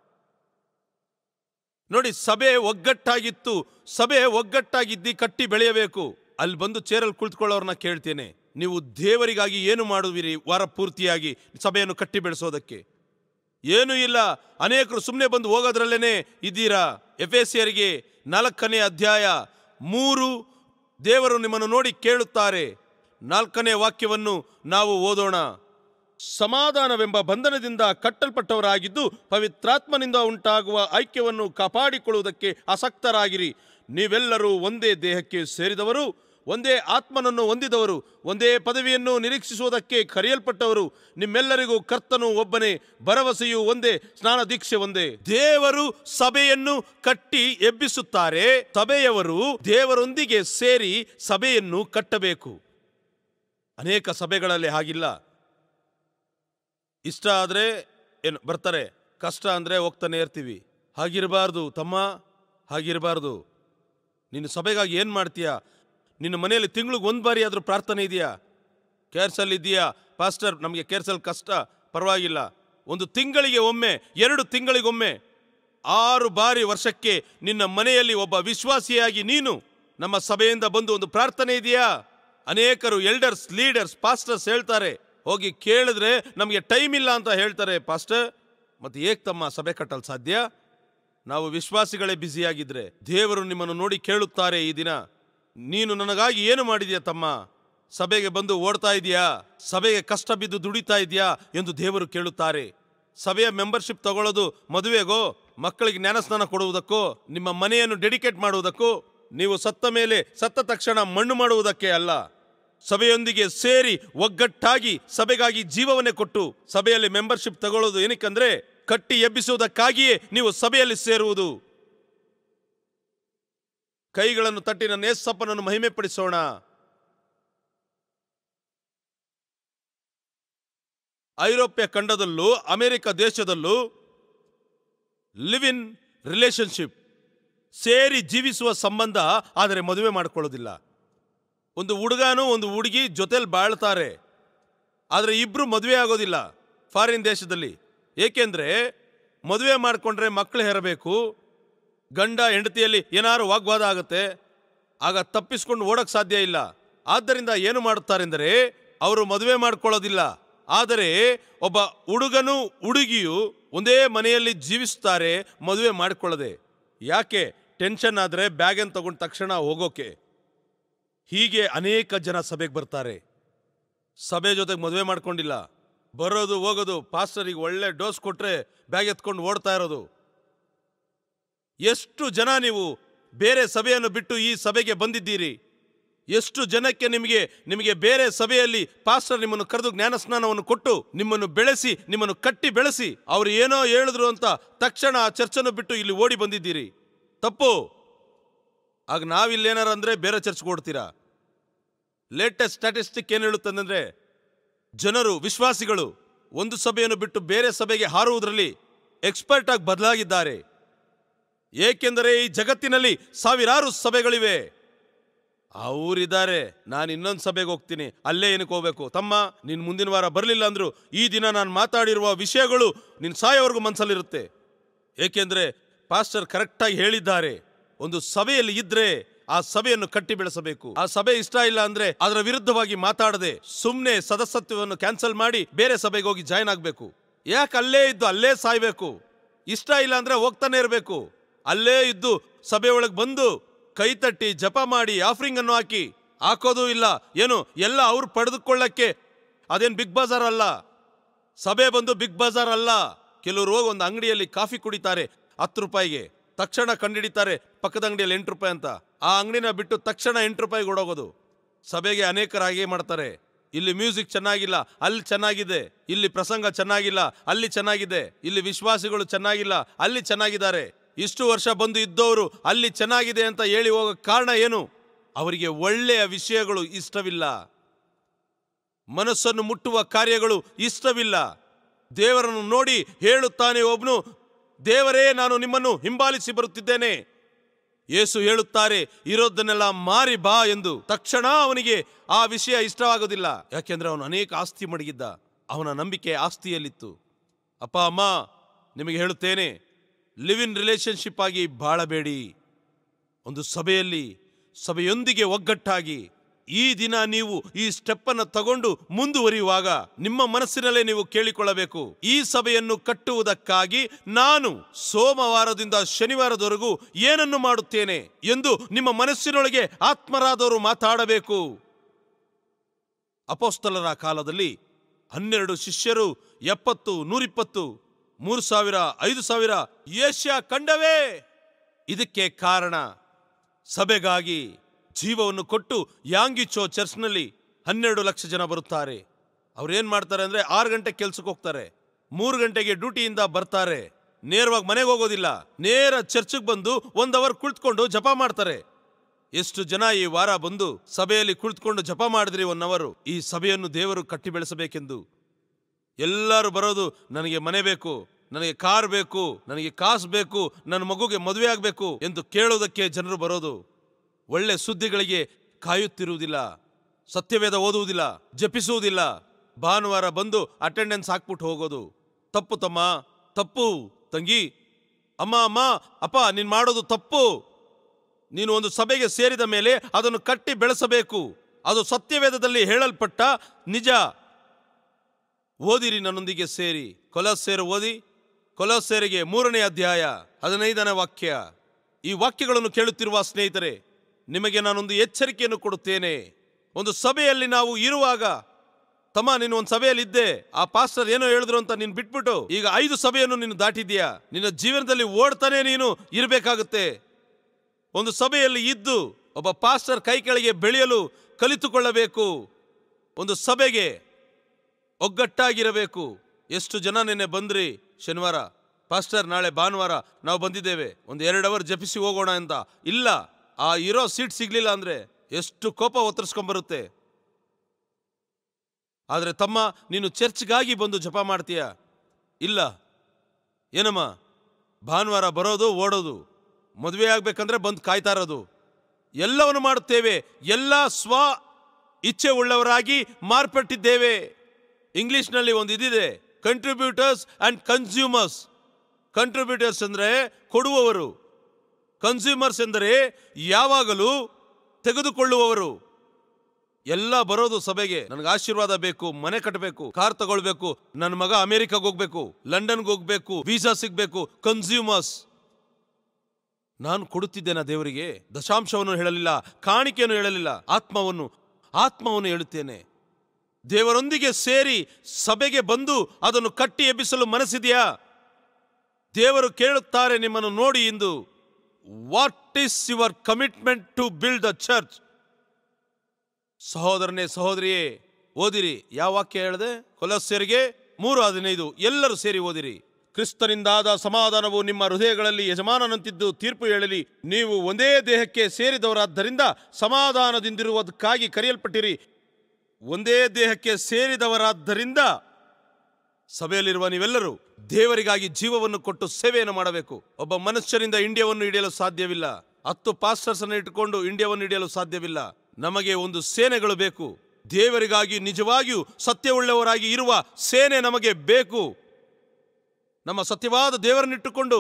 ನೋಡಿ ಸಭೆ ಒಗ್ಗಟ್ಟಾಗಿತ್ತು ಸಭೆ ಒಗ್ಗಟ್ಟಾಗಿದ್ದಿ ಕಟ್ಟಿ ಬೆಳೆಯಬೇಕು ಅಲ್ಲಿ ಬಂದು ಚೇರಲ್ಲಿ ಕುಳಿತುಕೊಳ್ಳೋರ್ನ ಕೇಳ್ತೇನೆ ನೀವು ದೇವರಿಗಾಗಿ ಏನು ಮಾಡುವಿರಿ ವಾರ ಪೂರ್ತಿಯಾಗಿ ಸಭೆಯನ್ನು ಕಟ್ಟಿ ಬೆಳೆಸೋದಕ್ಕೆ ಏನೂ ಇಲ್ಲ ಅನೇಕರು ಸುಮ್ಮನೆ ಬಂದು ಹೋಗೋದ್ರಲ್ಲೇನೆ ಇದ್ದೀರಾ ಎಫೆಸಿಯರಿಗೆ ನಾಲ್ಕನೇ ಅಧ್ಯಾಯ ಮೂರು ದೇವರು ನಿಮ್ಮನ್ನು ನೋಡಿ ಕೇಳುತ್ತಾರೆ ನಾಲ್ಕನೇ ವಾಕ್ಯವನ್ನು ನಾವು ಓದೋಣ ಸಮಾಧಾನವೆಂಬ ಬಂಧನದಿಂದ ಕಟ್ಟಲ್ಪಟ್ಟವರಾಗಿದ್ದು ಪವಿತ್ರಾತ್ಮನಿಂದ ಉಂಟಾಗುವ ಐಕ್ಯವನ್ನು ಕಾಪಾಡಿಕೊಳ್ಳುವುದಕ್ಕೆ ಆಸಕ್ತರಾಗಿರಿ ನೀವೆಲ್ಲರೂ ಒಂದೇ ದೇಹಕ್ಕೆ ಸೇರಿದವರು ಒಂದೇ ಆತ್ಮನನ್ನು ಹೊಂದಿದವರು ಒಂದೇ ಪದವಿಯನ್ನು ನಿರೀಕ್ಷಿಸುವುದಕ್ಕೆ ಕರೆಯಲ್ಪಟ್ಟವರು ನಿಮ್ಮೆಲ್ಲರಿಗೂ ಕರ್ತನು ಒಬ್ಬನೇ ಭರವಸೆಯು ಒಂದೇ ಸ್ನಾನ ದೀಕ್ಷೆ ಒಂದೇ ದೇವರು ಸಭೆಯನ್ನು ಕಟ್ಟಿ ಎಬ್ಬಿಸುತ್ತಾರೆ ಸಭೆಯವರು ದೇವರೊಂದಿಗೆ ಸೇರಿ ಸಭೆಯನ್ನು ಕಟ್ಟಬೇಕು ಅನೇಕ ಸಭೆಗಳಲ್ಲಿ ಹಾಗಿಲ್ಲ ಇಷ್ಟ ಆದರೆ ಏನು ಬರ್ತಾರೆ ಕಷ್ಟ ಅಂದರೆ ಹೋಗ್ತಾನೆ ಇರ್ತೀವಿ ಹಾಗಿರಬಾರ್ದು ತಮ್ಮ ಹಾಗಿರಬಾರ್ದು ನೀನು ಸಭೆಗಾಗಿ ಏನು ಮಾಡ್ತೀಯಾ ನಿನ್ನ ಮನೆಯಲ್ಲಿ ತಿಂಗಳಿಗೆ ಒಂದು ಬಾರಿ ಆದರೂ ಪ್ರಾರ್ಥನೆ ಇದೆಯಾ ಕೇರ್ಸಲ್ ಇದೆಯಾ ಪಾಸ್ಟರ್ ನಮಗೆ ಕೇರ್ಸಲ್ ಕಷ್ಟ ಪರವಾಗಿಲ್ಲ ಒಂದು ತಿಂಗಳಿಗೆ ಒಮ್ಮೆ ಎರಡು ತಿಂಗಳಿಗೊಮ್ಮೆ ಆರು ಬಾರಿ ವರ್ಷಕ್ಕೆ ನಿನ್ನ ಮನೆಯಲ್ಲಿ ಒಬ್ಬ ವಿಶ್ವಾಸಿಯಾಗಿ ನೀನು ನಮ್ಮ ಸಭೆಯಿಂದ ಬಂದು ಒಂದು ಪ್ರಾರ್ಥನೆ ಇದೆಯಾ ಅನೇಕರು ಎಲ್ಡರ್ಸ್ ಲೀಡರ್ಸ್ ಪಾಸ್ಟರ್ಸ್ ಹೇಳ್ತಾರೆ ಹೋಗಿ ಕೇಳಿದ್ರೆ ನಮಗೆ ಟೈಮ್ ಇಲ್ಲ ಅಂತ ಹೇಳ್ತಾರೆ ಪಾಸ್ಟರ್ ಮತ್ತೆ ಏಕ್ ತಮ್ಮ ಸಭೆ ಕಟ್ಟಲು ಸಾಧ್ಯ ನಾವು ವಿಶ್ವಾಸಿಗಳೇ ಬ್ಯುಸಿಯಾಗಿದ್ರೆ ದೇವರು ನಿಮ್ಮನ್ನು ನೋಡಿ ಕೇಳುತ್ತಾರೆ ಈ ದಿನ ನೀನು ನನಗಾಗಿ ಏನು ಮಾಡಿದ್ಯಾ ತಮ್ಮ ಸಭೆಗೆ ಬಂದು ಓಡ್ತಾ ಇದೆಯಾ ಸಭೆಗೆ ಕಷ್ಟ ಬಿದ್ದು ದುಡಿತಾ ಇದೆಯಾ ಎಂದು ದೇವರು ಕೇಳುತ್ತಾರೆ ಸಭೆಯ ಮೆಂಬರ್ಶಿಪ್ ತಗೊಳ್ಳೋದು ಮದುವೆಗೋ ಮಕ್ಕಳಿಗೆ ಜ್ಞಾನಸ್ನಾನ ಕೊಡುವುದಕ್ಕೋ ನಿಮ್ಮ ಮನೆಯನ್ನು ಡೆಡಿಕೇಟ್ ಮಾಡುವುದಕ್ಕೋ ನೀವು ಸತ್ತ ಮೇಲೆ ಸತ್ತ ತಕ್ಷಣ ಮಣ್ಣು ಮಾಡುವುದಕ್ಕೆ ಅಲ್ಲ ಸಭೆಯೊಂದಿಗೆ ಸೇರಿ ಒಗ್ಗಟ್ಟಾಗಿ ಸಭೆಗಾಗಿ ಜೀವವನ್ನೇ ಕೊಟ್ಟು ಸಭೆಯಲ್ಲಿ ಮೆಂಬರ್ಶಿಪ್ ತಗೊಳ್ಳೋದು ಏನಕ್ಕಂದ್ರೆ ಕಟ್ಟಿ ಎಬ್ಬಿಸುವುದಕ್ಕಾಗಿಯೇ ನೀವು ಸಭೆಯಲ್ಲಿ ಸೇರುವುದು ಕೈಗಳನ್ನು ತಟ್ಟಿ ನನ್ನ ಏಸಪ್ಪನನ್ನು ಮಹಿಮೆ ಪಡಿಸೋಣ ಐರೋಪ್ಯ ಖಂಡದಲ್ಲೂ ಅಮೆರಿಕ ದೇಶದಲ್ಲೂ ಲಿವ್ ಇನ್ ರಿಲೇಶನ್ಶಿಪ್ ಸೇರಿ ಜೀವಿಸುವ ಸಂಬಂಧ ಆದರೆ ಮದುವೆ ಮಾಡಿಕೊಳ್ಳೋದಿಲ್ಲ ಒಂದು ಹುಡುಗನೂ ಒಂದು ಹುಡುಗಿ ಜೊತೆಲಿ ಬಾಳ್ತಾರೆ ಆದರೆ ಇಬ್ರು ಮದುವೆ ಆಗೋದಿಲ್ಲ ಫಾರಿನ್ ದೇಶದಲ್ಲಿ ಏಕೆಂದ್ರೆ ಮದುವೆ ಮಾಡಿಕೊಂಡ್ರೆ ಮಕ್ಕಳು ಹೆರಬೇಕು ಗಂಡ ಹೆಂಡತಿಯಲ್ಲಿ ಏನಾದ್ರು ವಾಗ್ವಾದ ಆಗುತ್ತೆ ಆಗ ತಪ್ಪಿಸ್ಕೊಂಡು ಓಡಕ್ ಸಾಧ್ಯ ಇಲ್ಲ ಆದ್ದರಿಂದ ಏನು ಮಾಡುತ್ತಾರೆಂದರೆ ಅವರು ಮದುವೆ ಮಾಡ್ಕೊಳ್ಳೋದಿಲ್ಲ ಆದರೆ ಒಬ್ಬ ಹುಡುಗನು ಹುಡುಗಿಯು ಒಂದೇ ಮನೆಯಲ್ಲಿ ಜೀವಿಸುತ್ತಾರೆ ಮದುವೆ ಮಾಡಿಕೊಳ್ಳದೆ ಯಾಕೆ ಟೆನ್ಷನ್ ಆದರೆ ಬ್ಯಾಗನ್ ತಗೊಂಡ ತಕ್ಷಣ ಹೋಗೋಕೆ ಹೀಗೆ ಅನೇಕ ಜನ ಸಭೆಗೆ ಬರ್ತಾರೆ ಸಭೆ ಜೊತೆಗೆ ಮದುವೆ ಮಾಡ್ಕೊಂಡಿಲ್ಲ ಬರೋದು ಹೋಗೋದು ಪಾಸ್ಟರಿಗೆ ಒಳ್ಳೆ ಡೋಸ್ ಕೊಟ್ರೆ ಬ್ಯಾಗ್ ಎತ್ಕೊಂಡು ಓಡ್ತಾ ಇರೋದು ಎಷ್ಟು ಜನ ನೀವು ಬೇರೆ ಸಭೆಯನ್ನು ಬಿಟ್ಟು ಈ ಸಭೆಗೆ ಬಂದಿದ್ದೀರಿ ಎಷ್ಟು ಜನಕ್ಕೆ ನಿಮಗೆ ನಿಮಗೆ ಬೇರೆ ಸಭೆಯಲ್ಲಿ ಪಾಸ್ಟರ್ ನಿಮ್ಮನ್ನು ಕರೆದು ಜ್ಞಾನಸ್ನಾನವನ್ನು ಕೊಟ್ಟು ನಿಮ್ಮನ್ನು ಬೆಳೆಸಿ ನಿಮ್ಮನ್ನು ಕಟ್ಟಿ ಬೆಳೆಸಿ ಅವರು ಏನೋ ಹೇಳಿದ್ರು ಅಂತ ತಕ್ಷಣ ಆ ಚರ್ಚನ್ನು ಬಿಟ್ಟು ಇಲ್ಲಿ ಓಡಿ ಬಂದಿದ್ದೀರಿ ತಪ್ಪು ಆಗ ನಾವಿಲ್ಲೇನಾರ ಅಂದ್ರೆ ಬೇರೆ ಚರ್ಚ್ಗೆ ಓಡ್ತೀರಾ ಲೇಟೆಸ್ಟ್ ಸ್ಟ್ಯಾಟಿಸ್ಟಿಕ್ ಏನು ಹೇಳುತ್ತಂದ್ರೆ ಜನರು ವಿಶ್ವಾಸಿಗಳು ಒಂದು ಸಭೆಯನ್ನು ಬಿಟ್ಟು ಬೇರೆ ಸಭೆಗೆ ಹಾರುವುದರಲ್ಲಿ ಎಕ್ಸ್ಪರ್ಟ್ ಆಗಿ ಬದಲಾಗಿದ್ದಾರೆ ಏಕೆಂದರೆ ಈ ಜಗತ್ತಿನಲ್ಲಿ ಸಾವಿರಾರು ಸಭೆಗಳಿವೆ ಅವರಿದ್ದಾರೆ ನಾನು ಇನ್ನೊಂದು ಸಭೆಗೆ ಹೋಗ್ತೀನಿ ಅಲ್ಲೇ ಏನಕ್ಕೆ ಹೋಗ್ಬೇಕು ತಮ್ಮ ನೀನು ಮುಂದಿನ ವಾರ ಬರಲಿಲ್ಲ ಅಂದ್ರು ಈ ದಿನ ನಾನು ಮಾತಾಡಿರುವ ವಿಷಯಗಳು ನಿನ್ನ ಸಾಯೋವರೆಗೂ ಮನಸ್ಸಲ್ಲಿರುತ್ತೆ ಏಕೆಂದ್ರೆ ಪಾಸ್ಟರ್ ಕರೆಕ್ಟಾಗಿ ಹೇಳಿದ್ದಾರೆ ಒಂದು ಸಭೆಯಲ್ಲಿ ಇದ್ರೆ ಆ ಸಭೆಯನ್ನು ಕಟ್ಟಿ ಬೆಳೆಸಬೇಕು ಆ ಸಭೆ ಇಷ್ಟ ಇಲ್ಲ ಅಂದ್ರೆ ಅದರ ವಿರುದ್ಧವಾಗಿ ಮಾತಾಡದೆ ಸುಮ್ಮನೆ ಸದಸ್ಯತ್ವವನ್ನು ಕ್ಯಾನ್ಸಲ್ ಮಾಡಿ ಬೇರೆ ಸಭೆಗೆ ಹೋಗಿ ಜಾಯ್ನ್ ಆಗಬೇಕು ಯಾಕೆ ಅಲ್ಲೇ ಇದ್ದು ಅಲ್ಲೇ ಸಾಯ್ಬೇಕು ಇಷ್ಟ ಇಲ್ಲ ಅಂದ್ರೆ ಹೋಗ್ತಾನೆ ಇರಬೇಕು ಅಲ್ಲೇ ಇದ್ದು ಸಭೆ ಒಳಗೆ ಬಂದು ಕೈ ತಟ್ಟಿ ಜಪ ಮಾಡಿ ಆಫರಿಂಗ್ ಅನ್ನು ಹಾಕಿ ಹಾಕೋದು ಇಲ್ಲ ಏನು ಎಲ್ಲ ಅವ್ರು ಪಡೆದುಕೊಳ್ಳಕ್ಕೆ ಅದೇನ್ ಬಿಗ್ ಬಜಾರ್ ಅಲ್ಲ ಸಭೆ ಬಂದು ಬಿಗ್ ಬಜಾರ್ ಅಲ್ಲ ಕೆಲವರು ಹೋಗಿ ಒಂದು ಅಂಗಡಿಯಲ್ಲಿ ಕಾಫಿ ಕುಡಿತಾರೆ ಹತ್ತು ರೂಪಾಯಿಗೆ ತಕ್ಷಣ ಕಂಡಿಡಿತಾರೆ ಪಕ್ಕದ ಅಂಗಡಿಯಲ್ಲಿ ಎಂಟು ರೂಪಾಯಿ ಅಂತ ಆ ಅಂಗಡಿನ ಬಿಟ್ಟು ತಕ್ಷಣ ಎಂಟು ರೂಪಾಯಿಗೆ ಓಡೋಗೋದು ಸಭೆಗೆ ಅನೇಕರು ಹಾಗೆ ಮಾಡ್ತಾರೆ ಇಲ್ಲಿ ಮ್ಯೂಸಿಕ್ ಚೆನ್ನಾಗಿಲ್ಲ ಅಲ್ಲಿ ಚೆನ್ನಾಗಿದೆ ಇಲ್ಲಿ ಪ್ರಸಂಗ ಚೆನ್ನಾಗಿಲ್ಲ ಅಲ್ಲಿ ಚೆನ್ನಾಗಿದೆ ಇಲ್ಲಿ ವಿಶ್ವಾಸಿಗಳು ಚೆನ್ನಾಗಿಲ್ಲ ಅಲ್ಲಿ ಚೆನ್ನಾಗಿದ್ದಾರೆ ಇಷ್ಟು ವರ್ಷ ಬಂದು ಇದ್ದವರು ಅಲ್ಲಿ ಚೆನ್ನಾಗಿದೆ ಅಂತ ಹೇಳಿ ಹೋಗೋ ಕಾರಣ ಏನು ಅವರಿಗೆ ಒಳ್ಳೆಯ ವಿಷಯಗಳು ಇಷ್ಟವಿಲ್ಲ ಮನಸ್ಸನ್ನು ಮುಟ್ಟುವ ಕಾರ್ಯಗಳು ಇಷ್ಟವಿಲ್ಲ ದೇವರನ್ನು ನೋಡಿ ಹೇಳುತ್ತಾನೆ ಒಬ್ನು ದೇವರೇ ನಾನು ನಿಮ್ಮನ್ನು ಹಿಂಬಾಲಿಸಿ ಬರುತ್ತಿದ್ದೇನೆ ಯೇಸು ಹೇಳುತ್ತಾರೆ ಇರೋದನ್ನೆಲ್ಲ ಮಾರಿ ಬಾ ಎಂದು ತಕ್ಷಣ ಅವನಿಗೆ ಆ ವಿಷಯ ಇಷ್ಟವಾಗೋದಿಲ್ಲ ಯಾಕೆಂದ್ರೆ ಅವನು ಅನೇಕ ಆಸ್ತಿ ಮಡಗಿದ್ದ ಅವನ ನಂಬಿಕೆ ಆಸ್ತಿಯಲ್ಲಿತ್ತು ಅಪ್ಪ ಅಮ್ಮ ನಿಮಗೆ ಹೇಳುತ್ತೇನೆ ಲಿವ್ ಇನ್ ರಿಲೇಶನ್ಶಿಪ್ ಆಗಿ ಬಾಳಬೇಡಿ ಒಂದು ಸಭೆಯಲ್ಲಿ ಸಭೆಯೊಂದಿಗೆ ಒಗ್ಗಟ್ಟಾಗಿ ಈ ದಿನ ನೀವು ಈ ಸ್ಟೆಪ್ ಅನ್ನು ತಗೊಂಡು ಮುಂದುವರಿಯುವಾಗ ನಿಮ್ಮ ಮನಸ್ಸಿನಲ್ಲೇ ನೀವು ಕೇಳಿಕೊಳ್ಳಬೇಕು ಈ ಸಭೆಯನ್ನು ಕಟ್ಟುವುದಕ್ಕಾಗಿ ನಾನು ಸೋಮವಾರದಿಂದ ಶನಿವಾರದವರೆಗೂ ಏನನ್ನು ಮಾಡುತ್ತೇನೆ ಎಂದು ನಿಮ್ಮ ಮನಸ್ಸಿನೊಳಗೆ ಆತ್ಮರಾದವರು ಮಾತಾಡಬೇಕು ಅಪೋಸ್ತಲರ ಕಾಲದಲ್ಲಿ ಹನ್ನೆರಡು ಶಿಷ್ಯರು ಎಪ್ಪತ್ತು ನೂರಿಪ್ಪತ್ತು ಮೂರು ಸಾವಿರ ಐದು ಸಾವಿರ ಏಷ್ಯಾ ಖಂಡವೇ ಇದಕ್ಕೆ ಕಾರಣ ಸಭೆಗಾಗಿ ಜೀವವನ್ನು ಕೊಟ್ಟು ಯಾಂಗಿಚೋ ಚರ್ಚ್ನಲ್ಲಿ ಹನ್ನೆರಡು ಲಕ್ಷ ಜನ ಬರುತ್ತಾರೆ ಅವ್ರೇನ್ ಮಾಡ್ತಾರೆ ಅಂದ್ರೆ ಆರು ಗಂಟೆ ಕೆಲ್ಸಕ್ಕೆ ಹೋಗ್ತಾರೆ ಮೂರು ಗಂಟೆಗೆ ಡ್ಯೂಟಿಯಿಂದ ಬರ್ತಾರೆ ನೇರವಾಗಿ ಮನೆಗೆ ಹೋಗೋದಿಲ್ಲ ನೇರ ಚರ್ಚ್ಗೆ ಬಂದು ಒಂದ್ ಅವರ್ ಕುಳಿತುಕೊಂಡು ಜಪ ಮಾಡ್ತಾರೆ ಎಷ್ಟು ಜನ ಈ ವಾರ ಬಂದು ಸಭೆಯಲ್ಲಿ ಕುಳಿತುಕೊಂಡು ಜಪ ಮಾಡಿದ್ರಿ ಒನ್ ಅವರು ಈ ಸಭೆಯನ್ನು ದೇವರು ಕಟ್ಟಿ ಬೆಳೆಸಬೇಕೆಂದು ಎಲ್ಲರೂ ಬರೋದು ನನಗೆ ಮನೆ ಬೇಕು ನನಗೆ ಕಾರ್ ಬೇಕು ನನಗೆ ಕಾಸು ಬೇಕು ನನ್ನ ಮಗುಗೆ ಮದುವೆ ಆಗಬೇಕು ಎಂದು ಕೇಳೋದಕ್ಕೆ ಜನರು ಬರೋದು ಒಳ್ಳೆ ಸುದ್ದಿಗಳಿಗೆ ಕಾಯುತ್ತಿರುವುದಿಲ್ಲ ಸತ್ಯವೇದ ಓದುವುದಿಲ್ಲ ಜಪಿಸುವುದಿಲ್ಲ ಭಾನುವಾರ ಬಂದು ಅಟೆಂಡೆನ್ಸ್ ಹಾಕ್ಬಿಟ್ಟು ಹೋಗೋದು ತಪ್ಪು ತಮ್ಮ ತಪ್ಪು ತಂಗಿ ಅಮ್ಮ ಅಮ್ಮ ಅಪ್ಪ ನೀನ್ ಮಾಡೋದು ತಪ್ಪು ನೀನು ಒಂದು ಸಭೆಗೆ ಸೇರಿದ ಮೇಲೆ ಅದನ್ನು ಕಟ್ಟಿ ಬೆಳೆಸಬೇಕು ಅದು ಸತ್ಯವೇದದಲ್ಲಿ ಹೇಳಲ್ಪಟ್ಟ ನಿಜ ಓದಿರಿ ನನ್ನೊಂದಿಗೆ ಸೇರಿ ಕೊಲಸ್ಸೇರು ಓದಿ ಕೊಲಸ್ಸೇರಿಗೆ ಮೂರನೇ ಅಧ್ಯಾಯ ಹದಿನೈದನೇ ವಾಕ್ಯ ಈ ವಾಕ್ಯಗಳನ್ನು ಕೇಳುತ್ತಿರುವ ಸ್ನೇಹಿತರೆ ನಿಮಗೆ ನಾನೊಂದು ಎಚ್ಚರಿಕೆಯನ್ನು ಕೊಡುತ್ತೇನೆ ಒಂದು ಸಭೆಯಲ್ಲಿ ನಾವು ಇರುವಾಗ ತಮ್ಮ ನೀನು ಒಂದು ಸಭೆಯಲ್ಲಿ ಇದ್ದೆ ಆ ಪಾಸ್ಟರ್ ಏನೋ ಹೇಳಿದ್ರು ಅಂತ ನೀನು ಬಿಟ್ಬಿಟ್ಟು ಈಗ ಐದು ಸಭೆಯನ್ನು ನೀನು ದಾಟಿದ್ಯಾ ನಿನ್ನ ಜೀವನದಲ್ಲಿ ಓಡ್ತಾನೆ ನೀನು ಇರಬೇಕಾಗುತ್ತೆ ಒಂದು ಸಭೆಯಲ್ಲಿ ಇದ್ದು ಒಬ್ಬ ಪಾಸ್ಟರ್ ಕೈ ಕೆಳಗೆ ಬೆಳೆಯಲು ಕಲಿತುಕೊಳ್ಳಬೇಕು ಒಂದು ಸಭೆಗೆ ಒಗ್ಗಟ್ಟಾಗಿರಬೇಕು ಎಷ್ಟು ಜನ ನಿನ್ನೆ ಬಂದ್ರಿ ಶನಿವಾರ ಪಾಸ್ಟರ್ ನಾಳೆ ಭಾನುವಾರ ನಾವು ಬಂದಿದ್ದೇವೆ ಒಂದು ಎರಡು ಅವರ್ ಜಪಿಸಿ ಹೋಗೋಣ ಅಂತ ಇಲ್ಲ ಆ ಇರೋ ಸೀಟ್ ಸಿಗ್ಲಿಲ್ಲ ಅಂದ್ರೆ ಎಷ್ಟು ಕೋಪ ಒತ್ತರಿಸ್ಕೊಂಡ್ಬರುತ್ತೆ ಆದ್ರೆ ತಮ್ಮ ನೀನು ಚರ್ಚ್ಗಾಗಿ ಬಂದು ಜಪ ಮಾಡ್ತೀಯ ಇಲ್ಲ ಏನಮ್ಮ ಭಾನುವಾರ ಬರೋದು ಓಡೋದು ಮದುವೆ ಆಗ್ಬೇಕಂದ್ರೆ ಬಂದು ಕಾಯ್ತಾ ಇರೋದು ಎಲ್ಲವನ್ನು ಮಾಡುತ್ತೇವೆ ಎಲ್ಲ ಸ್ವ ಇಚ್ಛೆ ಉಳ್ಳವರಾಗಿ ಮಾರ್ಪಟ್ಟಿದ್ದೇವೆ ಇಂಗ್ಲಿಷ್ನಲ್ಲಿ ಒಂದು ಇದಿದೆ ಕಂಟ್ರಿಬ್ಯೂಟರ್ಸ್ ಅಂಡ್ ಕನ್ಸ್ಯೂಮರ್ಸ್ ಕಂಟ್ರಿಬ್ಯೂಟರ್ಸ್ ಅಂದ್ರೆ ಕೊಡುವವರು ಕನ್ಸ್ಯೂಮರ್ಸ್ ಎಂದರೆ ಯಾವಾಗಲೂ ತೆಗೆದುಕೊಳ್ಳುವವರು ಎಲ್ಲ ಬರೋದು ಸಭೆಗೆ ನನಗೆ ಆಶೀರ್ವಾದ ಬೇಕು ಮನೆ ಕಟ್ಟಬೇಕು ಕಾರ್ ತಗೊಳ್ಬೇಕು ನನ್ನ ಮಗ ಅಮೆರಿಕಾಗ್ ಹೋಗ್ಬೇಕು ಲಂಡನ್ಗೆ ಹೋಗ್ಬೇಕು ವೀಸಾ ಸಿಗ್ಬೇಕು ಕನ್ಸ್ಯೂಮರ್ಸ್ ನಾನು ಕೊಡುತ್ತಿದ್ದೇನ ದೇವರಿಗೆ ದಶಾಂಶವನ್ನು ಹೇಳಲಿಲ್ಲ ಕಾಣಿಕೆಯನ್ನು ಹೇಳಲಿಲ್ಲ ಆತ್ಮವನ್ನು ಆತ್ಮವನ್ನು ಹೇಳುತ್ತೇನೆ ದೇವರೊಂದಿಗೆ ಸೇರಿ ಸಭೆಗೆ ಬಂದು ಅದನ್ನು ಕಟ್ಟಿ ಎಬ್ಬಿಸಲು ಮನಸ್ಸಿದೆಯಾ ದೇವರು ಕೇಳುತ್ತಾರೆ ನಿಮ್ಮನ್ನು ನೋಡಿ ಇಂದು what is your commitment to build the church ಸಹೋದರನೇ ಸಹೋದರಿಯೇ ಓದಿರಿ ಯಾವ ವಾಕ್ಯ ಹೇಳಿದೆ ಕೊಲಸ್ಯರಿಗೆ ಮೂರು ಹದಿನೈದು ಎಲ್ಲರೂ ಸೇರಿ ಓದಿರಿ ಕ್ರಿಸ್ತನಿಂದಾದ ಸಮಾಧಾನವು ನಿಮ್ಮ ಹೃದಯಗಳಲ್ಲಿ ಯಜಮಾನನಂತಿದ್ದು ತೀರ್ಪು ಹೇಳಲಿ ನೀವು ಒಂದೇ ದೇಹಕ್ಕೆ ಸೇರಿದವರಾದ್ದರಿಂದ ಸಮಾಧಾನದಿಂದಿರುವುದಕ್ಕಾಗಿ ಕರೆಯಲ್ಪಟ್ಟಿರಿ ಒಂದೇ ದೇಹಕ್ಕೆ ಸೇರಿದವರಾದ್ದರಿಂದ ಸಭೆಯಲ್ಲಿರುವ ನೀವೆಲ್ಲರೂ ದೇವರಿಗಾಗಿ ಜೀವವನ್ನು ಕೊಟ್ಟು ಸೇವೆಯನ್ನು ಮಾಡಬೇಕು ಒಬ್ಬ ಮನುಷ್ಯರಿಂದ ಇಂಡಿಯಾವನ್ನು ಹಿಡಿಯಲು ಸಾಧ್ಯವಿಲ್ಲ ಹತ್ತು ಪಾಸ್ಟರ್ಸ್ ಅನ್ನು ಇಟ್ಟುಕೊಂಡು ಇಂಡಿಯಾವನ್ನು ಹಿಡಿಯಲು ಸಾಧ್ಯವಿಲ್ಲ ನಮಗೆ ಒಂದು ಸೇನೆಗಳು ಬೇಕು ದೇವರಿಗಾಗಿ ನಿಜವಾಗಿಯೂ ಸತ್ಯವುಳ್ಳವರಾಗಿ ಇರುವ ಸೇನೆ ನಮಗೆ ಬೇಕು ನಮ್ಮ ಸತ್ಯವಾದ ದೇವರನ್ನಿಟ್ಟುಕೊಂಡು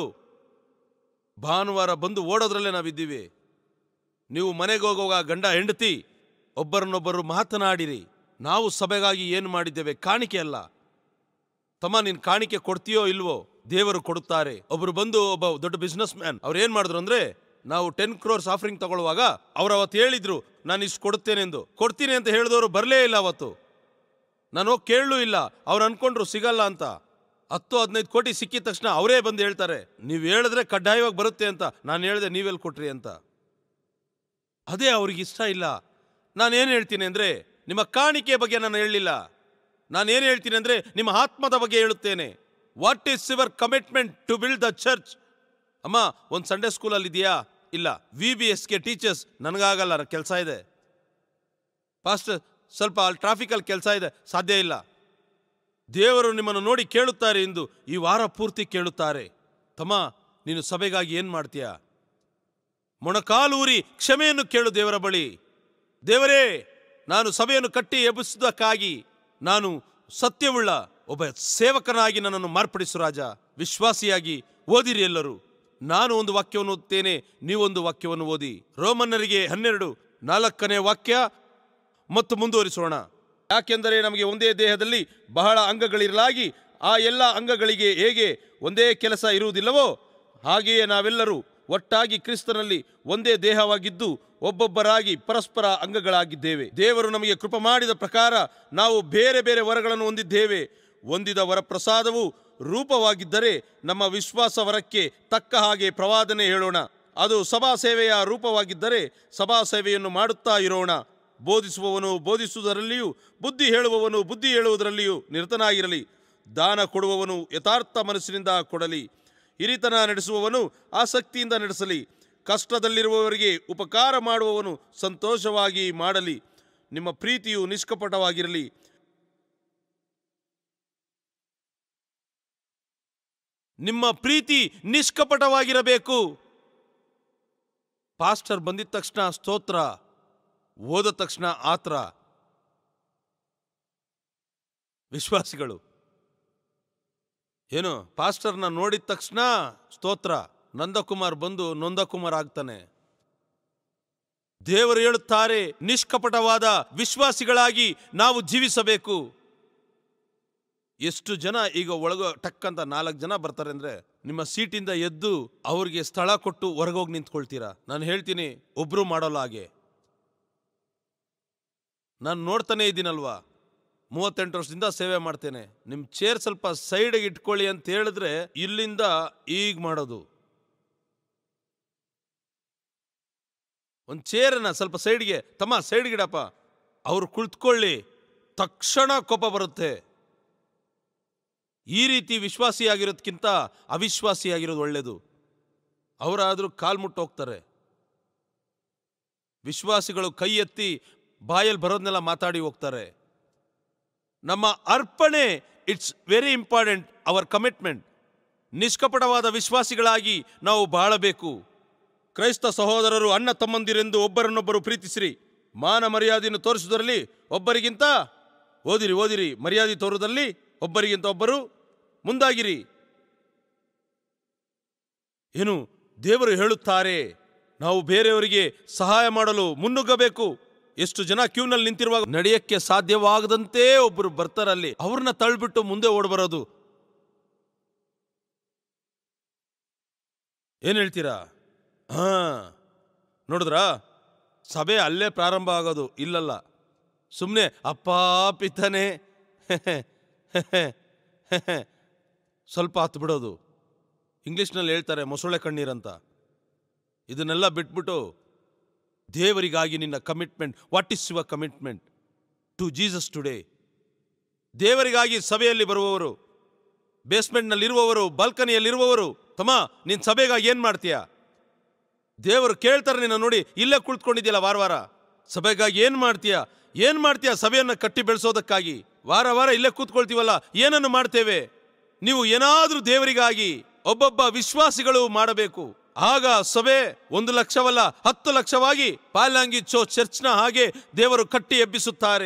ಭಾನುವಾರ ಬಂದು ಓಡೋದ್ರಲ್ಲೇ ನಾವಿದ್ದೀವಿ ನೀವು ಮನೆಗೆ ಹೋಗುವಾಗ ಗಂಡ ಹೆಂಡತಿ ಒಬ್ಬರನ್ನೊಬ್ಬರು ಮಾತನಾಡಿರಿ ನಾವು ಸಭೆಗಾಗಿ ಏನು ಮಾಡಿದ್ದೇವೆ ಕಾಣಿಕೆ ಅಲ್ಲ ತಮ್ಮ ನೀನ್ ಕಾಣಿಕೆ ಕೊಡ್ತೀಯೋ ಇಲ್ವೋ ದೇವರು ಕೊಡುತ್ತಾರೆ ಒಬ್ರು ಬಂದು ಒಬ್ಬ ದೊಡ್ಡ ಬಿಸ್ನೆಸ್ ಮ್ಯಾನ್ ಅವ್ರು ಏನ್ ಮಾಡಿದ್ರು ಅಂದ್ರೆ ನಾವು ಟೆನ್ ಕ್ರೋರ್ಸ್ ಆಫರಿಂಗ್ ತಗೊಳ್ಳುವಾಗ ಅವ್ರು ಅವತ್ತು ಹೇಳಿದ್ರು ನಾನು ಇಷ್ಟು ಕೊಡುತ್ತೇನೆ ಎಂದು ಕೊಡ್ತೀನಿ ಅಂತ ಹೇಳಿದವರು ಬರಲೇ ಇಲ್ಲ ಅವತ್ತು ನಾನು ಹೋಗಿ ಕೇಳಲೂ ಇಲ್ಲ ಅವ್ರು ಅನ್ಕೊಂಡ್ರು ಸಿಗಲ್ಲ ಅಂತ ಹತ್ತು ಹದಿನೈದು ಕೋಟಿ ಸಿಕ್ಕಿದ ತಕ್ಷಣ ಅವರೇ ಬಂದು ಹೇಳ್ತಾರೆ ನೀವು ಹೇಳಿದ್ರೆ ಕಡ್ಡಾಯವಾಗಿ ಬರುತ್ತೆ ಅಂತ ನಾನು ಹೇಳಿದೆ ನೀವೆಲ್ಲಿ ಕೊಟ್ರಿ ಅಂತ ಅದೇ ಅವ್ರಿಗೆ ಇಷ್ಟ ಇಲ್ಲ ನಾನೇನು ಹೇಳ್ತೀನಿ ಅಂದ್ರೆ ನಿಮ್ಮ ಕಾಣಿಕೆ ಬಗ್ಗೆ ನಾನು ಹೇಳಲಿಲ್ಲ ನಾನೇನು ಹೇಳ್ತೀನಿ ಅಂದ್ರೆ ನಿಮ್ಮ ಆತ್ಮದ ಬಗ್ಗೆ ಹೇಳುತ್ತೇನೆ what is your commitment to build the church ಅಮ್ಮ ಒಂದು ಸಂಡೇ ಸ್ಕೂಲಲ್ಲಿ ಇದೆಯಾ ಇಲ್ಲ ವಿ ಬಿ ಎಸ್ಗೆ ಟೀಚರ್ಸ್ ನನಗಾಗಲ್ಲ ಕೆಲಸ ಇದೆ ಫಾಸ್ಟ್ ಸ್ವಲ್ಪ ಅಲ್ಲಿ ಟ್ರಾಫಿಕಲ್ಲಿ ಕೆಲಸ ಇದೆ ಸಾಧ್ಯ ಇಲ್ಲ ದೇವರು ನಿಮ್ಮನ್ನು ನೋಡಿ ಕೇಳುತ್ತಾರೆ ಎಂದು ಈ ವಾರ ಪೂರ್ತಿ ಕೇಳುತ್ತಾರೆ ತಮ್ಮ ನೀನು ಸಭೆಗಾಗಿ ಏನ್ ಮಾಡ್ತೀಯಾ ಮೊಣಕಾಲೂರಿ ಕ್ಷಮೆಯನ್ನು ಕೇಳು ದೇವರ ಬಳಿ ದೇವರೇ ನಾನು ಸಭೆಯನ್ನು ಕಟ್ಟಿ ಎಬ್ಬಿಸುವುದಕ್ಕಾಗಿ ನಾನು ಸತ್ಯವುಳ್ಳ ಒಬ್ಬ ಸೇವಕನಾಗಿ ನನ್ನನ್ನು ಮಾರ್ಪಡಿಸು ರಾಜ ವಿಶ್ವಾಸಿಯಾಗಿ ಓದಿರಿ ಎಲ್ಲರೂ ನಾನು ಒಂದು ವಾಕ್ಯವನ್ನು ಓದುತ್ತೇನೆ ನೀವೊಂದು ವಾಕ್ಯವನ್ನು ಓದಿ ರೋಮನ್ನರಿಗೆ ಹನ್ನೆರಡು ನಾಲ್ಕನೇ ವಾಕ್ಯ ಮತ್ತು ಮುಂದುವರಿಸೋಣ ಯಾಕೆಂದರೆ ನಮಗೆ ಒಂದೇ ದೇಹದಲ್ಲಿ ಬಹಳ ಅಂಗಗಳಿರಲಾಗಿ ಆ ಎಲ್ಲ ಅಂಗಗಳಿಗೆ ಹೇಗೆ ಒಂದೇ ಕೆಲಸ ಇರುವುದಿಲ್ಲವೋ ಹಾಗೆಯೇ ನಾವೆಲ್ಲರೂ ಒಟ್ಟಾಗಿ ಕ್ರಿಸ್ತನಲ್ಲಿ ಒಂದೇ ದೇಹವಾಗಿದ್ದು ಒಬ್ಬೊಬ್ಬರಾಗಿ ಪರಸ್ಪರ ಅಂಗಗಳಾಗಿದ್ದೇವೆ ದೇವರು ನಮಗೆ ಕೃಪ ಮಾಡಿದ ಪ್ರಕಾರ ನಾವು ಬೇರೆ ಬೇರೆ ವರಗಳನ್ನು ಹೊಂದಿದ್ದೇವೆ ಹೊಂದಿದ ವರಪ್ರಸಾದವು ರೂಪವಾಗಿದ್ದರೆ ನಮ್ಮ ವಿಶ್ವಾಸ ವರಕ್ಕೆ ತಕ್ಕ ಹಾಗೆ ಪ್ರವಾದನೆ ಹೇಳೋಣ ಅದು ಸಭಾ ಸೇವೆಯ ರೂಪವಾಗಿದ್ದರೆ ಸಭಾ ಸೇವೆಯನ್ನು ಮಾಡುತ್ತಾ ಇರೋಣ ಬೋಧಿಸುವವನು ಬೋಧಿಸುವುದರಲ್ಲಿಯೂ ಬುದ್ಧಿ ಹೇಳುವವನು ಬುದ್ಧಿ ಹೇಳುವುದರಲ್ಲಿಯೂ ನಿರತನಾಗಿರಲಿ ದಾನ ಕೊಡುವವನು ಯಥಾರ್ಥ ಮನಸ್ಸಿನಿಂದ ಕೊಡಲಿ ಹಿರಿತನ ನಡೆಸುವವನು ಆಸಕ್ತಿಯಿಂದ ನಡೆಸಲಿ ಕಷ್ಟದಲ್ಲಿರುವವರಿಗೆ ಉಪಕಾರ ಮಾಡುವವನು ಸಂತೋಷವಾಗಿ ಮಾಡಲಿ ನಿಮ್ಮ ಪ್ರೀತಿಯು ನಿಷ್ಕಪಟವಾಗಿರಲಿ ನಿಮ್ಮ ಪ್ರೀತಿ ನಿಷ್ಕಪಟವಾಗಿರಬೇಕು ಪಾಸ್ಟರ್ ಬಂದಿದ ತಕ್ಷಣ ಸ್ತೋತ್ರ ಓದ ತಕ್ಷಣ ಆತ್ರ ವಿಶ್ವಾಸಿಗಳು ಏನು ಪಾಸ್ಟರ್ನ ನೋಡಿದ ತಕ್ಷಣ ಸ್ತೋತ್ರ ನಂದಕುಮಾರ್ ಬಂದು ನೊಂದಕುಮಾರ್ ಆಗ್ತಾನೆ ದೇವರು ಹೇಳುತ್ತಾರೆ ನಿಷ್ಕಪಟವಾದ ವಿಶ್ವಾಸಿಗಳಾಗಿ ನಾವು ಜೀವಿಸಬೇಕು ಎಷ್ಟು ಜನ ಈಗ ಒಳಗ ಟಕ್ ಅಂತ ನಾಲ್ಕು ಜನ ಬರ್ತಾರೆ ಅಂದ್ರೆ ನಿಮ್ಮ ಸೀಟಿಂದ ಎದ್ದು ಅವ್ರಿಗೆ ಸ್ಥಳ ಕೊಟ್ಟು ಹೊರಗೋಗಿ ನಿಂತ್ಕೊಳ್ತೀರಾ ನಾನು ಹೇಳ್ತೀನಿ ಒಬ್ರು ಮಾಡೋಲ್ಲ ಹಾಗೆ ನಾನು ನೋಡ್ತಾನೆ ಇದ್ದೀನಲ್ವಾ ಮೂವತ್ತೆಂಟು ವರ್ಷದಿಂದ ಸೇವೆ ಮಾಡ್ತೇನೆ ನಿಮ್ಮ ಚೇರ್ ಸ್ವಲ್ಪ ಸೈಡ್ಗೆ ಇಟ್ಕೊಳ್ಳಿ ಅಂತ ಹೇಳಿದ್ರೆ ಇಲ್ಲಿಂದ ಈಗ ಮಾಡೋದು ಒಂದು ಚೇರನ್ನ ಸ್ವಲ್ಪ ಸೈಡ್ಗೆ ತಮ್ಮ ಸೈಡ್ಗಿಡಪ್ಪ ಅವ್ರು ಕುಳಿತುಕೊಳ್ಳಿ ತಕ್ಷಣ ಕೋಪ ಬರುತ್ತೆ ಈ ರೀತಿ ವಿಶ್ವಾಸಿಯಾಗಿರೋದ್ಕಿಂತ ಅವಿಶ್ವಾಸಿಯಾಗಿರೋದು ಒಳ್ಳೆಯದು ಅವರಾದರೂ ಕಾಲ್ಮುಟ್ಟು ಹೋಗ್ತಾರೆ ವಿಶ್ವಾಸಿಗಳು ಕೈ ಎತ್ತಿ ಬಾಯಲ್ಲಿ ಬರೋದನ್ನೆಲ್ಲ ಮಾತಾಡಿ ಹೋಗ್ತಾರೆ ನಮ್ಮ ಅರ್ಪಣೆ it's very important our commitment ನಿಷ್ಕಪಟವಾದ ವಿಶ್ವಾಸಿಗಳಾಗಿ ನಾವು ಬಾಳಬೇಕು ಕ್ರೈಸ್ತ ಸಹೋದರರು ಅಣ್ಣ ತಮ್ಮಂದಿರೆಂದು ಒಬ್ಬರನ್ನೊಬ್ಬರು ಪ್ರೀತಿಸಿರಿ ಮಾನ ಮರ್ಯಾದೆಯನ್ನು ತೋರಿಸುವುದರಲ್ಲಿ ಒಬ್ಬರಿಗಿಂತ ಓದಿರಿ ಓದಿರಿ ಮರ್ಯಾದೆ ತೋರುವುದರಲ್ಲಿ ಒಬ್ಬರಿಗಿಂತ ಒಬ್ಬರು ಮುಂದಾಗಿರಿ ಏನು ದೇವರು ಹೇಳುತ್ತಾರೆ ನಾವು ಬೇರೆಯವರಿಗೆ ಸಹಾಯ ಮಾಡಲು ಮುನ್ನುಗ್ಗಬೇಕು ಎಷ್ಟು ಜನ ಕ್ಯೂನಲ್ಲಿ ನಿಂತಿರುವಾಗ ನಡೆಯಕ್ಕೆ ಸಾಧ್ಯವಾಗದಂತೆ ಒಬ್ಬರು ಬರ್ತಾರಲ್ಲಿ ಅವ್ರನ್ನ ತಳ್ಬಿಟ್ಟು ಮುಂದೆ ಓಡ್ಬರೋದು ಏನ್ ಹೇಳ್ತೀರಾ ಹಾ ನೋಡಿದ್ರಾ ಸಭೆ ಅಲ್ಲೇ ಪ್ರಾರಂಭ ಆಗೋದು ಇಲ್ಲಲ್ಲ ಸುಮ್ಮನೆ ಅಪ್ಪ ಪಿತನೆ ಸ್ವಲ್ಪ ಹತ್ತು ಬಿಡೋದು ಇಂಗ್ಲೀಷ್ನಲ್ಲಿ ಹೇಳ್ತಾರೆ ಮೊಸಳೆ ಕಣ್ಣೀರಂತ ಇದನ್ನೆಲ್ಲ ಬಿಟ್ಬಿಟ್ಟು ದೇವರಿಗಾಗಿ ನಿನ್ನ commitment what is your commitment to Jesus today ದೇವರಿಗಾಗಿ ಸಭೆಯಲ್ಲಿ ಬರುವವರು ಬೇಸ್ಮೆಂಟ್ನಲ್ಲಿರುವವರು ಬಾಲ್ಕನಿಯಲ್ಲಿರುವವರು ತಮ್ಮ ನಿನ್ನ ಸಭೆಗಾಗಿ ಏನು ಮಾಡ್ತೀಯಾ ದೇವರು ಕೇಳ್ತಾರೆ ನಿನ್ನ ನೋಡಿ ಇಲ್ಲೇ ಕುಳಿತುಕೊಂಡಿದ್ಯಲ್ಲ ವಾರ ವಾರ ಸಭೆಗಾಗಿ ಏನು ಮಾಡ್ತೀಯಾ ಏನು ಮಾಡ್ತೀಯಾ ಸಭೆಯನ್ನು ಕಟ್ಟಿ ಬೆಳೆಸೋದಕ್ಕಾಗಿ ವಾರ ವಾರ ಇಲ್ಲೇ ಕೂತ್ಕೊಳ್ತೀವಲ್ಲ ಏನನ್ನು ಮಾಡ್ತೇವೆ ನೀವು ಏನಾದರೂ ದೇವರಿಗಾಗಿ ಒಬ್ಬೊಬ್ಬ ವಿಶ್ವಾಸಿಗಳು ಮಾಡಬೇಕು ಆಗ ಸಭೆ ಒಂದು ಲಕ್ಷವಲ್ಲ ಹತ್ತು ಲಕ್ಷವಾಗಿ ಪಾಲ್ಯಾಂಗಿ ಚೋ ಚರ್ಚ್ನ ಹಾಗೆ ದೇವರು ಕಟ್ಟಿ ಎಬ್ಬಿಸುತ್ತಾರೆ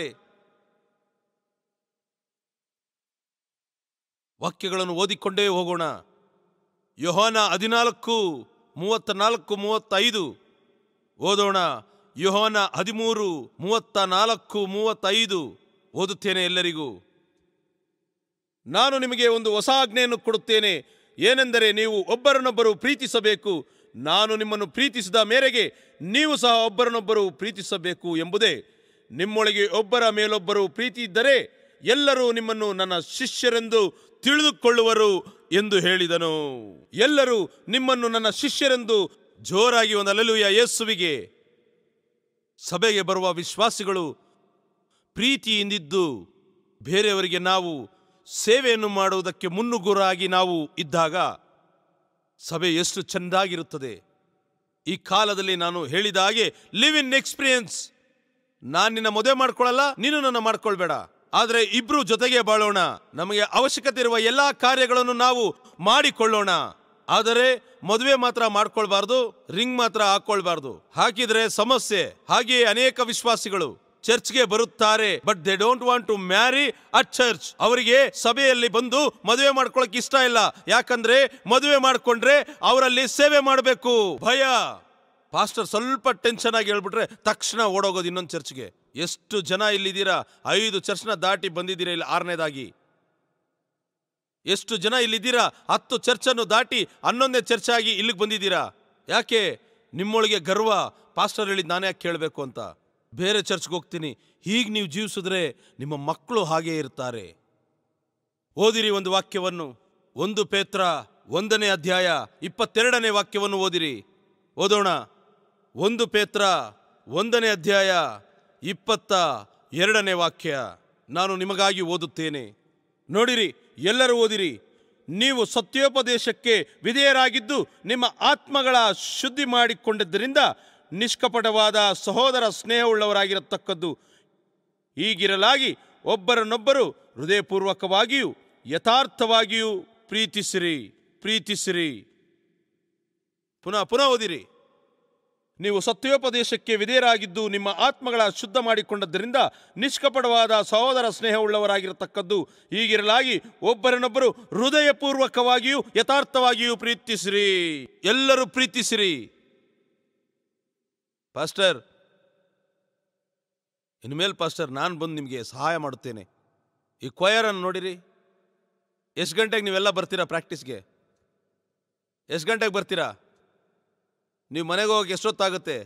ವಾಕ್ಯಗಳನ್ನು ಓದಿಕೊಂಡೇ ಹೋಗೋಣ ಯೋಹಾನ ಹದಿನಾಲ್ಕು ಮೂವತ್ತ ನಾಲ್ಕು ಮೂವತ್ತೈದು ಓದೋಣ ಯೋಹಾನ ಹದಿಮೂರು ಮೂವತ್ತ ನಾಲ್ಕು ಮೂವತ್ತೈದು ಓದುತ್ತೇನೆ ಎಲ್ಲರಿಗೂ ನಾನು ನಿಮಗೆ ಒಂದು ಹೊಸ ಆಜ್ಞೆಯನ್ನು ಕೊಡುತ್ತೇನೆ ಏನೆಂದರೆ ನೀವು ಒಬ್ಬರನ್ನೊಬ್ಬರು ಪ್ರೀತಿಸಬೇಕು ನಾನು ನಿಮ್ಮನ್ನು ಪ್ರೀತಿಸಿದ ಮೇರೆಗೆ ನೀವು ಸಹ ಒಬ್ಬರನ್ನೊಬ್ಬರು ಪ್ರೀತಿಸಬೇಕು ಎಂಬುದೇ ನಿಮ್ಮೊಳಗೆ ಒಬ್ಬರ ಮೇಲೊಬ್ಬರು ಪ್ರೀತಿ ಇದ್ದರೆ ಎಲ್ಲರೂ ನಿಮ್ಮನ್ನು ನನ್ನ ಶಿಷ್ಯರೆಂದು ತಿಳಿದುಕೊಳ್ಳುವರು ಎಂದು ಹೇಳಿದನು ಎಲ್ಲರೂ ನಿಮ್ಮನ್ನು ನನ್ನ ಶಿಷ್ಯರೆಂದು ಜೋರಾಗಿ ಒಂದು ಅಲೆಲುಯ ಯೇಸುವಿಗೆ ಸಭೆಗೆ ಬರುವ ವಿಶ್ವಾಸಿಗಳು ಪ್ರೀತಿಯಿಂದಿದ್ದು ಬೇರೆಯವರಿಗೆ ನಾವು ಸೇವೆಯನ್ನು ಮಾಡುವುದಕ್ಕೆ ಮುನ್ನುಗ್ಗುರಾಗಿ ನಾವು ಇದ್ದಾಗ ಸಭೆ ಎಷ್ಟು ಚೆಂದಾಗಿರುತ್ತದೆ ಈ ಕಾಲದಲ್ಲಿ ನಾನು ಹೇಳಿದ ಹಾಗೆ ಲಿವ್ ಇನ್ ಎಕ್ಸ್ಪೀರಿಯನ್ಸ್ ನಾನು ನಿನ್ನ ಮದುವೆ ಮಾಡ್ಕೊಳ್ಳಲ್ಲ ನೀನು ನನ್ನ ಮಾಡ್ಕೊಳ್ಬೇಡ ಆದರೆ ಇಬ್ರು ಜೊತೆಗೆ ಬಾಳೋಣ ನಮಗೆ ಅವಶ್ಯಕತೆ ಇರುವ ಎಲ್ಲಾ ಕಾರ್ಯಗಳನ್ನು ನಾವು ಮಾಡಿಕೊಳ್ಳೋಣ ಆದರೆ ಮದುವೆ ಮಾತ್ರ ಮಾಡ್ಕೊಳ್ಬಾರ್ದು ರಿಂಗ್ ಮಾತ್ರ ಹಾಕೊಳ್ಬಾರ್ದು ಹಾಕಿದ್ರೆ ಸಮಸ್ಯೆ ಹಾಗೆಯೇ ಅನೇಕ ವಿಶ್ವಾಸಿಗಳು ಚರ್ಚ್ಗೆ ಬರುತ್ತಾರೆ but they don't want to marry at church ಅವರಿಗೆ ಸಭೆಯಲ್ಲಿ ಬಂದು ಮದುವೆ ಮಾಡ್ಕೊಳಕ್ ಇಷ್ಟ ಇಲ್ಲ ಯಾಕಂದ್ರೆ ಮದುವೆ ಮಾಡ್ಕೊಂಡ್ರೆ ಅವರಲ್ಲಿ ಸೇವೆ ಮಾಡಬೇಕು ಭಯ ಪಾಸ್ಟರ್ ಸ್ವಲ್ಪ ಟೆನ್ಷನ್ ಆಗಿ ಹೇಳ್ಬಿಟ್ರೆ ತಕ್ಷಣ ಓಡೋಗೋದು ಇನ್ನೊಂದು ಚರ್ಚ್ಗೆ ಎಷ್ಟು ಜನ ಇಲ್ಲಿದ್ದೀರಾ ಐದು ಚರ್ಚ್ನ ದಾಟಿ ಬಂದಿದ್ದೀರಾ ಇಲ್ಲಿ ಆರನೇದಾಗಿ ಎಷ್ಟು ಜನ ಇಲ್ಲಿದ್ದೀರಾ ಹತ್ತು ಚರ್ಚನ್ನು ದಾಟಿ ಹನ್ನೊಂದನೇ ಚರ್ಚ್ ಆಗಿ ಇಲ್ಲಿಗೆ ಬಂದಿದ್ದೀರಾ ಯಾಕೆ ನಿಮ್ಮೊಳಗೆ ಗರ್ವ ಪಾಸ್ಟರ್ ಹೇಳಿದ್ ನಾನೇ ಯಾಕೆ ಕೇಳಬೇಕು ಅಂತ ಬೇರೆ ಚರ್ಚ್ಗೆ ಹೋಗ್ತೀನಿ ಹೀಗೆ ನೀವು ಜೀವಿಸಿದ್ರೆ ನಿಮ್ಮ ಮಕ್ಕಳು ಹಾಗೇ ಇರ್ತಾರೆ ಓದಿರಿ ಒಂದು ವಾಕ್ಯವನ್ನು ಒಂದು ಪೇತ್ರ ಒಂದನೇ ಅಧ್ಯಾಯ ಇಪ್ಪತ್ತೆರಡನೇ ವಾಕ್ಯವನ್ನು ಓದಿರಿ ಓದೋಣ ಒಂದು ಪೇತ್ರ ಒಂದನೇ ಅಧ್ಯಾಯ ಇಪ್ಪತ್ತ ಎರಡನೇ ವಾಕ್ಯ ನಾನು ನಿಮಗಾಗಿ ಓದುತ್ತೇನೆ ನೋಡಿರಿ ಎಲ್ಲರೂ ಓದಿರಿ ನೀವು ಸತ್ಯೋಪದೇಶಕ್ಕೆ ವಿಧೇಯರಾಗಿದ್ದು ನಿಮ್ಮ ಆತ್ಮಗಳ ಶುದ್ಧಿ ಮಾಡಿಕೊಂಡಿದ್ದರಿಂದ ನಿಷ್ಕಪಟವಾದ ಸಹೋದರ ಸ್ನೇಹವುಳ್ಳವರಾಗಿರತಕ್ಕದ್ದು ಹೀಗಿರಲಾಗಿ ಒಬ್ಬರನ್ನೊಬ್ಬರು ಹೃದಯಪೂರ್ವಕವಾಗಿಯೂ ಯಥಾರ್ಥವಾಗಿಯೂ ಪ್ರೀತಿಸಿರಿ ಪ್ರೀತಿಸಿರಿ ಪುನಃ ಪುನಃ ಓದಿರಿ ನೀವು ಸತ್ಯೋಪದೇಶಕ್ಕೆ ವಿಧೇಯರಾಗಿದ್ದು ನಿಮ್ಮ ಆತ್ಮಗಳ ಶುದ್ಧ ಮಾಡಿಕೊಂಡದ್ದರಿಂದ ನಿಷ್ಕಪಟವಾದ ಸಹೋದರ ಸ್ನೇಹವುಳ್ಳವರಾಗಿರತಕ್ಕದ್ದು ಹೀಗಿರಲಾಗಿ ಒಬ್ಬರನ್ನೊಬ್ಬರು ಹೃದಯಪೂರ್ವಕವಾಗಿಯೂ ಯಥಾರ್ಥವಾಗಿಯೂ ಪ್ರೀತಿಸಿರಿ ಎಲ್ಲರೂ ಪ್ರೀತಿಸಿರಿ ಪಾಸ್ಟರ್ ಇನ್ಮೇಲೆ ಪಾಸ್ಟರ್ ನಾನು ಬಂದು ನಿಮಗೆ ಸಹಾಯ ಮಾಡುತ್ತೇನೆ ಈ ಕೊಯರನ್ನು ನೋಡಿರಿ ಎಷ್ಟು ಗಂಟೆಗೆ ನೀವೆಲ್ಲ ಬರ್ತೀರಾ ಪ್ರಾಕ್ಟೀಸ್ಗೆ ಎಷ್ಟು ಗಂಟೆಗೆ ಬರ್ತೀರಾ ನೀವು ಮನೆಗೆ ಹೋಗಿ ಎಷ್ಟೊತ್ತಾಗುತ್ತೆ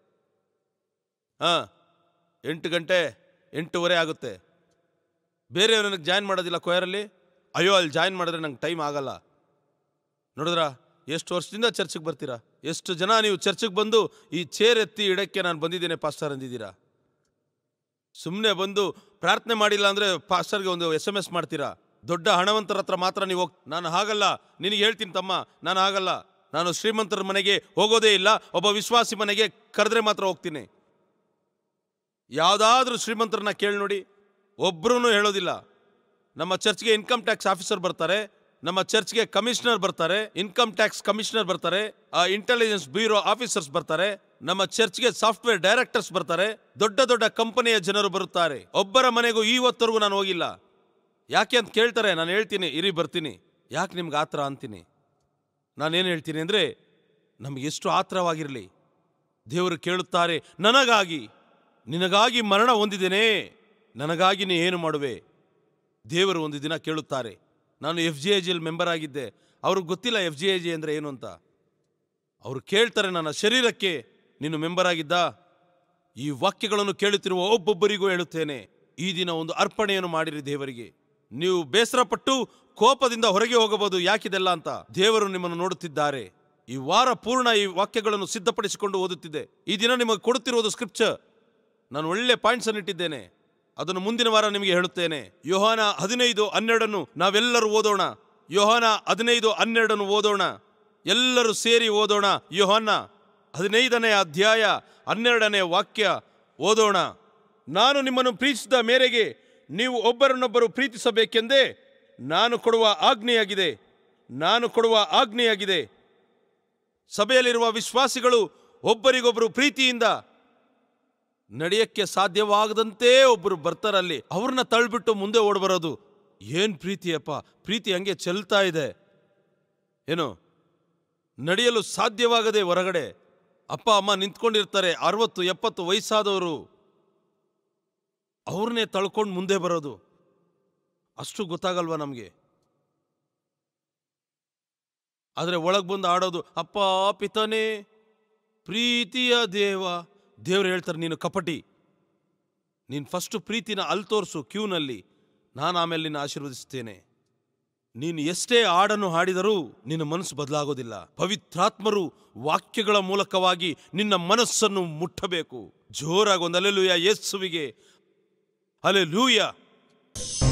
ಹಾಂ ಎಂಟು ಗಂಟೆ ಎಂಟೂವರೆ ಆಗುತ್ತೆ ಬೇರೆಯವ್ರು ನನಗೆ ಜಾಯಿನ್ ಮಾಡೋದಿಲ್ಲ ಕೊಯರಲ್ಲಿ ಅಯ್ಯೋ ಅಲ್ಲಿ ಜಾಯಿನ್ ಮಾಡಿದ್ರೆ ನಂಗೆ ಟೈಮ್ ಆಗಲ್ಲ ನೋಡಿದ್ರಾ ಎಷ್ಟು ವರ್ಷದಿಂದ ಚರ್ಚಿಗೆ ಬರ್ತೀರಾ ಎಷ್ಟು ಜನ ನೀವು ಚರ್ಚಿಗೆ ಬಂದು ಈ ಚೇರ್ ಎತ್ತಿ ಇಡಕ್ಕೆ ನಾನು ಬಂದಿದ್ದೇನೆ ಪಾಸ್ಟರ್ ಅಂದಿದ್ದೀರಾ ಸುಮ್ಮನೆ ಬಂದು ಪ್ರಾರ್ಥನೆ ಮಾಡಿಲ್ಲ ಅಂದರೆ ಪಾಸ್ಟರ್ಗೆ ಒಂದು ಎಸ್ ಎಮ್ ಎಸ್ ಮಾಡ್ತೀರಾ ದೊಡ್ಡ ಹಣವಂತರ ಹತ್ರ ಮಾತ್ರ ನೀವು ಹೋಗ್ ನಾನು ಹಾಗಲ್ಲ ನಿನಗೆ ಹೇಳ್ತೀನಿ ತಮ್ಮ ನಾನು ಹಾಗಲ್ಲ ನಾನು ಶ್ರೀಮಂತರ ಮನೆಗೆ ಹೋಗೋದೇ ಇಲ್ಲ ಒಬ್ಬ ವಿಶ್ವಾಸಿ ಮನೆಗೆ ಕರೆದ್ರೆ ಮಾತ್ರ ಹೋಗ್ತೀನಿ ಯಾವುದಾದ್ರೂ ಶ್ರೀಮಂತರನ್ನ ಕೇಳಿ ನೋಡಿ ಒಬ್ಬರೂ ಹೇಳೋದಿಲ್ಲ ನಮ್ಮ ಚರ್ಚ್ಗೆ ಇನ್ಕಮ್ ಟ್ಯಾಕ್ಸ್ ಆಫೀಸರ್ ಬರ್ತಾರೆ ನಮ್ಮ ಚರ್ಚ್ಗೆ ಕಮಿಷನರ್ ಬರ್ತಾರೆ ಇನ್ಕಮ್ ಟ್ಯಾಕ್ಸ್ ಕಮಿಷನರ್ ಬರ್ತಾರೆ ಇಂಟೆಲಿಜೆನ್ಸ್ ಬ್ಯೂರೋ ಆಫೀಸರ್ಸ್ ಬರ್ತಾರೆ ನಮ್ಮ ಚರ್ಚ್ಗೆ ಸಾಫ್ಟ್ವೇರ್ ಡೈರೆಕ್ಟರ್ಸ್ ಬರ್ತಾರೆ ದೊಡ್ಡ ದೊಡ್ಡ ಕಂಪನಿಯ ಜನರು ಬರುತ್ತಾರೆ ಒಬ್ಬರ ಮನೆಗೂ ಇವತ್ತರೆಗೂ ನಾನು ಹೋಗಿಲ್ಲ ಯಾಕೆ ಅಂತ ಕೇಳ್ತಾರೆ ನಾನು ಹೇಳ್ತೀನಿ ಇರಿ ಬರ್ತೀನಿ ಯಾಕೆ ನಿಮ್ಗೆ ಆತರ ಅಂತೀನಿ ನಾನೇನು ಹೇಳ್ತೀನಿ ಅಂದರೆ ನಮ್ಗೆ ಎಷ್ಟು ಆತ್ರವಾಗಿರಲಿ ದೇವರು ಕೇಳುತ್ತಾರೆ ನನಗಾಗಿ ನಿನಗಾಗಿ ಮರಣ ಹೊಂದಿದ್ದೇನೆ ನನಗಾಗಿ ನೀ ಏನು ಮಾಡುವೆ ದೇವರು ಒಂದು ದಿನ ಕೇಳುತ್ತಾರೆ ನಾನು ಎಫ್ ಜಿ ಎ ಜಿಯಲ್ಲಿ ಮೆಂಬರ್ ಆಗಿದ್ದೆ ಅವ್ರಿಗೆ ಗೊತ್ತಿಲ್ಲ ಎಫ್ ಜಿ ಎ ಜಿ ಅಂದರೆ ಏನು ಅಂತ ಅವರು ಕೇಳ್ತಾರೆ ನನ್ನ ಶರೀರಕ್ಕೆ ನೀನು ಮೆಂಬರ್ ಆಗಿದ್ದ ಈ ವಾಕ್ಯಗಳನ್ನು ಕೇಳುತ್ತಿರುವ ಒಬ್ಬೊಬ್ಬರಿಗೂ ಹೇಳುತ್ತೇನೆ ಈ ದಿನ ಒಂದು ಅರ್ಪಣೆಯನ್ನು ಮಾಡಿರಿ ದೇವರಿಗೆ ನೀವು ಬೇಸರಪಟ್ಟು ಕೋಪದಿಂದ ಹೊರಗೆ ಹೋಗಬಹುದು ಯಾಕಿದೆಲ್ಲ ಅಂತ ದೇವರು ನಿಮ್ಮನ್ನು ನೋಡುತ್ತಿದ್ದಾರೆ ಈ ವಾರ ಪೂರ್ಣ ಈ ವಾಕ್ಯಗಳನ್ನು ಸಿದ್ಧಪಡಿಸಿಕೊಂಡು ಓದುತ್ತಿದ್ದೆ ಈ ದಿನ ನಿಮಗೆ ಕೊಡುತ್ತಿರುವುದು ಸ್ಕ್ರಿಪ್ಚರ್ ನಾನು ಒಳ್ಳೆ ಪಾಯಿಂಟ್ಸ್ ಅನ್ನು ಇಟ್ಟಿದ್ದೇನೆ ಅದನ್ನು ಮುಂದಿನ ವಾರ ನಿಮಗೆ ಹೇಳುತ್ತೇನೆ ಯೋಹಾನ ಹದಿನೈದು ಹನ್ನೆರಡನ್ನು ನಾವೆಲ್ಲರೂ ಓದೋಣ ಯೋಹಾನ ಹದಿನೈದು ಹನ್ನೆರಡನ್ನು ಓದೋಣ ಎಲ್ಲರೂ ಸೇರಿ ಓದೋಣ ಯೋಹಾನ ಹದಿನೈದನೇ ಅಧ್ಯಾಯ ಹನ್ನೆರಡನೇ ವಾಕ್ಯ ಓದೋಣ ನಾನು ನಿಮ್ಮನ್ನು ಪ್ರೀತಿಸಿದ ಮೇರೆಗೆ ನೀವು ಒಬ್ಬರನ್ನೊಬ್ಬರು ಪ್ರೀತಿಸಬೇಕೆಂದೇ ನಾನು ಕೊಡುವ ಆಜ್ಞೆಯಾಗಿದೆ ನಾನು ಕೊಡುವ ಆಜ್ಞೆಯಾಗಿದೆ ಸಭೆಯಲ್ಲಿರುವ ವಿಶ್ವಾಸಿಗಳು ಒಬ್ಬರಿಗೊಬ್ಬರು ಪ್ರೀತಿಯಿಂದ ನಡೆಯಕ್ಕೆ ಸಾಧ್ಯವಾಗದಂತೆ ಒಬ್ಬರು ಬರ್ತಾರಲ್ಲಿ ಅವ್ರನ್ನ ತಳ್ಬಿಟ್ಟು ಮುಂದೆ ಓಡ್ಬರೋದು ಏನ್ ಪ್ರೀತಿಯಪ್ಪ ಪ್ರೀತಿ ಹಂಗೆ ಚೆಲ್ತಾ ಇದೆ ಏನು ನಡೆಯಲು ಸಾಧ್ಯವಾಗದೆ ಹೊರಗಡೆ ಅಪ್ಪ ಅಮ್ಮ ನಿಂತ್ಕೊಂಡಿರ್ತಾರೆ ಅರವತ್ತು ಎಪ್ಪತ್ತು ವಯಸ್ಸಾದವರು ಅವ್ರನ್ನೇ ತಳ್ಕೊಂಡು ಮುಂದೆ ಬರೋದು ಅಷ್ಟು ಗೊತ್ತಾಗಲ್ವಾ ನಮಗೆ ಆದರೆ ಒಳಗೆ ಬಂದು ಆಡೋದು ಅಪ್ಪ ಪಿತನೇ ಪ್ರೀತಿಯ ದೇವ ದೇವ್ರು ಹೇಳ್ತಾರೆ ನೀನು ಕಪಟಿ ನೀನು ಫಸ್ಟು ಪ್ರೀತಿನ ಅಲ್ಲಿ ತೋರಿಸು ಕ್ಯೂನಲ್ಲಿ ನಾನು ಆಮೇಲೆ ನಿನ್ನ ಆಶೀರ್ವದಿಸ್ತೇನೆ ನೀನು ಎಷ್ಟೇ ಹಾಡನ್ನು ಹಾಡಿದರೂ ನಿನ್ನ ಮನಸ್ಸು ಬದಲಾಗೋದಿಲ್ಲ ಪವಿತ್ರಾತ್ಮರು ವಾಕ್ಯಗಳ ಮೂಲಕವಾಗಿ ನಿನ್ನ ಮನಸ್ಸನ್ನು ಮುಟ್ಟಬೇಕು ಜೋರಾಗಿ ಒಂದು ಅಲೆಲೂಯ ಯೇಸುವಿಗೆ ಅಲೆಲೂಯ